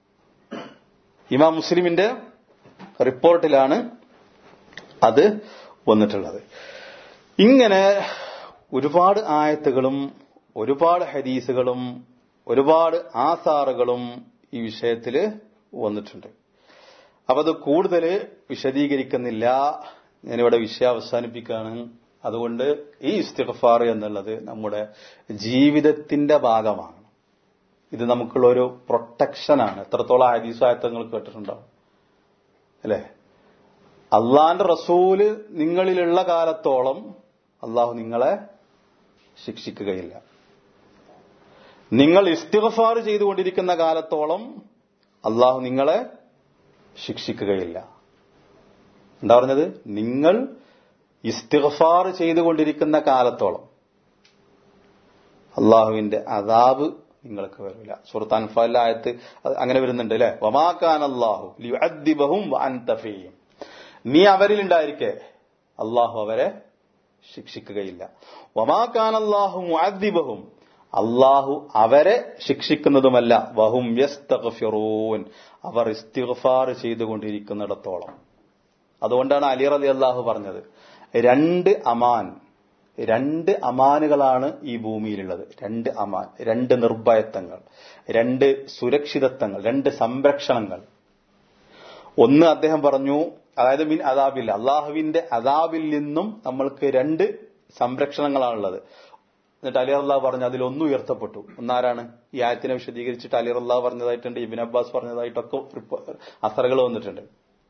ഇമാം മുസ്ലിമിന്റെ റിപ്പോർട്ടിലാണ് അത് വന്നിട്ടുള്ളത് ഇങ്ങനെ ഒരുപാട് ആയത്തുകളും ഒരുപാട് ഹദീസുകളും ഒരുപാട് ആസാറുകളും ഈ വിഷയത്തിൽ വന്നിട്ടുണ്ട് അപ്പൊ അത് കൂടുതൽ വിശദീകരിക്കുന്നില്ല ഞാനിവിടെ വിഷയം അവസാനിപ്പിക്കുകയാണ് അതുകൊണ്ട് ഈ ഇസ്തിഫാർ എന്നുള്ളത് നമ്മുടെ ജീവിതത്തിന്റെ ഭാഗമാണ് ഇത് നമുക്കുള്ള ഒരു പ്രൊട്ടക്ഷനാണ് എത്രത്തോളം ഹദീസ് ആയത്തങ്ങൾ കേട്ടിട്ടുണ്ടാവും അല്ലേ അള്ളാന്റെ റസൂല് നിങ്ങളിലുള്ള കാലത്തോളം അള്ളാഹു നിങ്ങളെ ശിക്ഷിക്കുകയില്ല നിങ്ങൾ ഇസ്തിഗഫാർ ചെയ്തുകൊണ്ടിരിക്കുന്ന കാലത്തോളം അള്ളാഹു നിങ്ങളെ ശിക്ഷിക്കുകയില്ല എന്താ പറഞ്ഞത് നിങ്ങൾ ഇസ്തിഗഫാർ ചെയ്തുകൊണ്ടിരിക്കുന്ന കാലത്തോളം അള്ളാഹുവിന്റെ അതാബ് നിങ്ങൾക്ക് വരില്ല സുഹൃത്ത് അൻഫാലിലെ ആയത്ത് അത് അങ്ങനെ വരുന്നുണ്ട് അല്ലെ വമാക്കാൻ അള്ളാഹു ലിഅദ്ദിബഹും വഅൻതഫീം നീ അവരിലുണ്ടായിരിക്കെ അള്ളാഹു അവരെ ശിക്ഷിക്കുകയില്ല വമാക്കാൻ അള്ളാഹു മുഅദ്ദിബഹും അള്ളാഹു അവരെ ശിക്ഷിക്കുന്നതുമല്ല വഹും യസ്തഗ്ഫിറൂൻ അവർ ഇസ്തിഗ്ഫാർ ചെയ്തുകൊണ്ടിരിക്കുന്നിടത്തോളം അതുകൊണ്ടാണ് അലി റലി അള്ളാഹു പറഞ്ഞത് രണ്ട് അമാൻ രണ്ട് അമാനുകളാണ് ഈ ഭൂമിയിലുള്ളത് രണ്ട് അമാൻ രണ്ട് നിർഭയത്വങ്ങൾ രണ്ട് സുരക്ഷിതത്വങ്ങൾ രണ്ട് സംരക്ഷണങ്ങൾ ഒന്ന് അദ്ദേഹം പറഞ്ഞു അതായത് മിൻ അതാബില്ല അള്ളാഹുവിന്റെ അതാബിൽ നിന്നും നമ്മൾക്ക് രണ്ട് സംരക്ഷണങ്ങളാണുള്ളത് എന്നിട്ട് അലി അള്ളാഹ് പറഞ്ഞു അതിലൊന്ന് ഉയർത്തപ്പെട്ടു ഒന്നാരാണ് ഈ ആയത്തിനെ വിശദീകരിച്ചിട്ട് അലി അള്ളാഹ് പറഞ്ഞതായിട്ടുണ്ട് ഇബിൻ അബ്ബാസ് പറഞ്ഞതായിട്ടൊക്കെ അസറുകൾ വന്നിട്ടുണ്ട്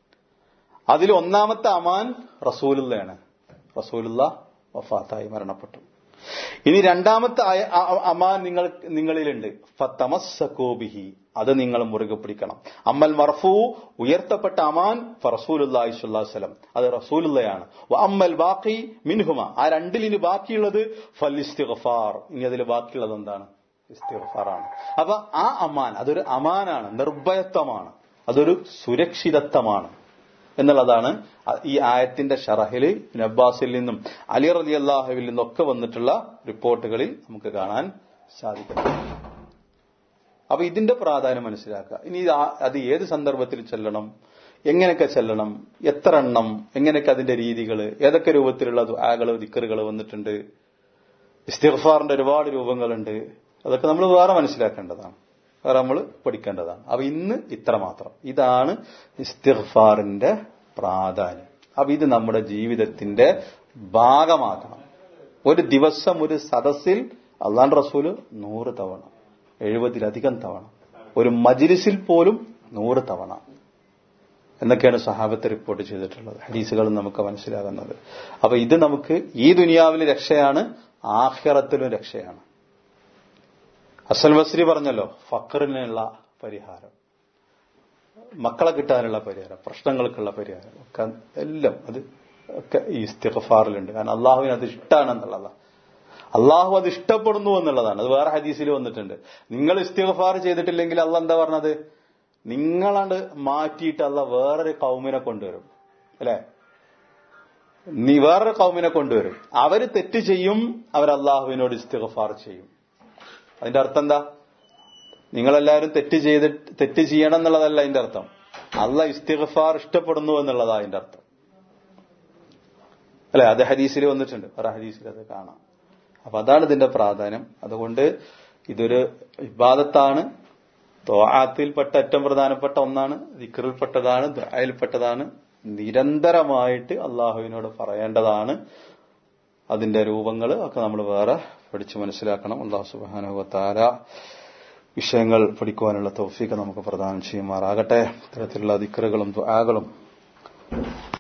അതിൽ ഒന്നാമത്തെ അമാൻ റസൂലുള്ളയാണ് റസൂലുള്ള വഫാത്തായി മരണപ്പെട്ടു ഇനി രണ്ടാമത്തെ അമാൻ നിങ്ങൾ നിങ്ങളിലുണ്ട് ഫത്തമസ്സക്കോബിഹി അത് നിങ്ങൾ മുറുകെ പിടിക്കണം അമ്മൽ മർഫു ഉയർത്തപ്പെട്ട അമാൻ റസൂലുല്ലാഹി സ്വല്ലം അത് റസൂലുള്ളയാണ് അമ്മൽ ബാക്കി മിൻഹുമ ആ രണ്ടിലിന് ബാക്കിയുള്ളത് ഫൽ ഇസ്തിഗ്ഫാർ ഇനി അതിൽ ബാക്കിയുള്ളത് എന്താണ് ഇസ്തിഗ്ഫാറാണ് അപ്പൊ ആ അമാൻ അതൊരു അമാനാണ് നിർഭയത്വമാണ് അതൊരു സുരക്ഷിതത്വമാണ് എന്നുള്ളതാണ് ഈ ആയത്തിന്റെ ഷറഹില് നബ്ബാസിൽ നിന്നും അലി റലി അള്ളാഹുവിൽ നിന്നൊക്കെ വന്നിട്ടുള്ള റിപ്പോർട്ടുകളിൽ നമുക്ക് കാണാൻ സാധിക്കും അപ്പൊ ഇതിന്റെ പ്രാധാന്യം മനസ്സിലാക്കുക ഇനി അത് ഏത് സന്ദർഭത്തിൽ ചെല്ലണം എങ്ങനെയൊക്കെ ചെല്ലണം എത്ര എണ്ണം എങ്ങനെയൊക്കെ അതിന്റെ രീതികൾ ഏതൊക്കെ രൂപത്തിലുള്ള ആകള് ദിക്കറുകൾ വന്നിട്ടുണ്ട് ഇസ്തിഗ്ഫാറിന്റെ ഒരുപാട് രൂപങ്ങളുണ്ട് അതൊക്കെ നമ്മൾ വേറെ മനസ്സിലാക്കേണ്ടതാണ് വേറെ നമ്മൾ പഠിക്കേണ്ടതാണ് അപ്പൊ ഇന്ന് ഇത്ര മാത്രം ഇതാണ് ഇസ്തിഗ്ഫാറിന്റെ പ്രാധാന്യം അപ്പൊ ഇത് നമ്മുടെ ജീവിതത്തിന്റെ ഭാഗമാക്കണം ഒരു ദിവസം ഒരു സദസ്സിൽ അള്ളാൻ റസൂല് നൂറ് തവണ എഴുപതിലധികം തവണ ഒരു മജിലിസിൽ പോലും നൂറ് തവണ എന്നൊക്കെയാണ് സഹാബത്ത് റിപ്പോർട്ട് ചെയ്തിട്ടുള്ളത് ഹദീസുകൾ നമുക്ക് മനസ്സിലാകുന്നത് അപ്പൊ ഇത് നമുക്ക് ഈ ദുനിയാവിലെ രക്ഷയാണ് ആഹ്റത്തിലും രക്ഷയാണ് അസൽ ബസ്രി പറഞ്ഞല്ലോ ഫക്കറിനുള്ള പരിഹാരം മക്കളെ കിട്ടാനുള്ള പരിഹാരം പ്രശ്നങ്ങൾക്കുള്ള പരിഹാരം ഒക്കെ എല്ലാം അത് ഒക്കെ ഈ ഇസ്തിഫാറിലുണ്ട് കാരണം അള്ളാഹുവിന് അത് ഇഷ്ടമാണെന്നുള്ളതാണ് അള്ളാഹു അത് ഇഷ്ടപ്പെടുന്നു എന്നുള്ളതാണ് അത് വേറെ ഹദീസിൽ വന്നിട്ടുണ്ട് നിങ്ങൾ ഇസ്തിഫാർ ചെയ്തിട്ടില്ലെങ്കിൽ അല്ല എന്താ പറഞ്ഞത് നിങ്ങളാണ്ട് മാറ്റിയിട്ട് അല്ല വേറൊരു കൗമിനെ കൊണ്ടുവരും അല്ലെ നീ വേറൊരു കൗമിനെ കൊണ്ടുവരും അവര് തെറ്റ് ചെയ്യും അവർ അള്ളാഹുവിനോട് ഇസ്തിഫാർ ചെയ്യും അതിന്റെ അർത്ഥം എന്താ നിങ്ങളെല്ലാവരും തെറ്റ് ചെയ്ത് തെറ്റ് ചെയ്യണം എന്നുള്ളതല്ല അതിന്റെ അർത്ഥം അല്ല ഇസ്തിഗ്ഫാർ ഇഷ്ടപ്പെടുന്നു എന്നുള്ളതാ അതിന്റെ അർത്ഥം അല്ലെ അത് ഹദീസിൽ വന്നിട്ടുണ്ട് ഒരു ഹദീസിൽ അത് കാണാം അപ്പൊ അതാണ് ഇതിന്റെ പ്രാധാന്യം അതുകൊണ്ട് ഇതൊരു ഇബാദത്താണ് തോആത്തിൽപ്പെട്ട ഏറ്റവും പ്രധാനപ്പെട്ട ഒന്നാണ് ദിക്കറിൽപ്പെട്ടതാണ് ദുആയിൽപ്പെട്ടതാണ് നിരന്തരമായിട്ട് അള്ളാഹുവിനോട് പറയേണ്ടതാണ് അതിന്റെ രൂപങ്ങൾ ഒക്കെ നമ്മൾ വേറെ പഠിച്ച് മനസ്സിലാക്കണം അള്ളാഹു സുബാനുവത്താര വിഷയങ്ങൾ പഠിക്കുവാനുള്ള തൗഫീക്ക് നമുക്ക് പ്രദാനം ചെയ്യുമാറാകട്ടെ ഇത്തരത്തിലുള്ള ദിക്കറുകളും ദ്വാകളും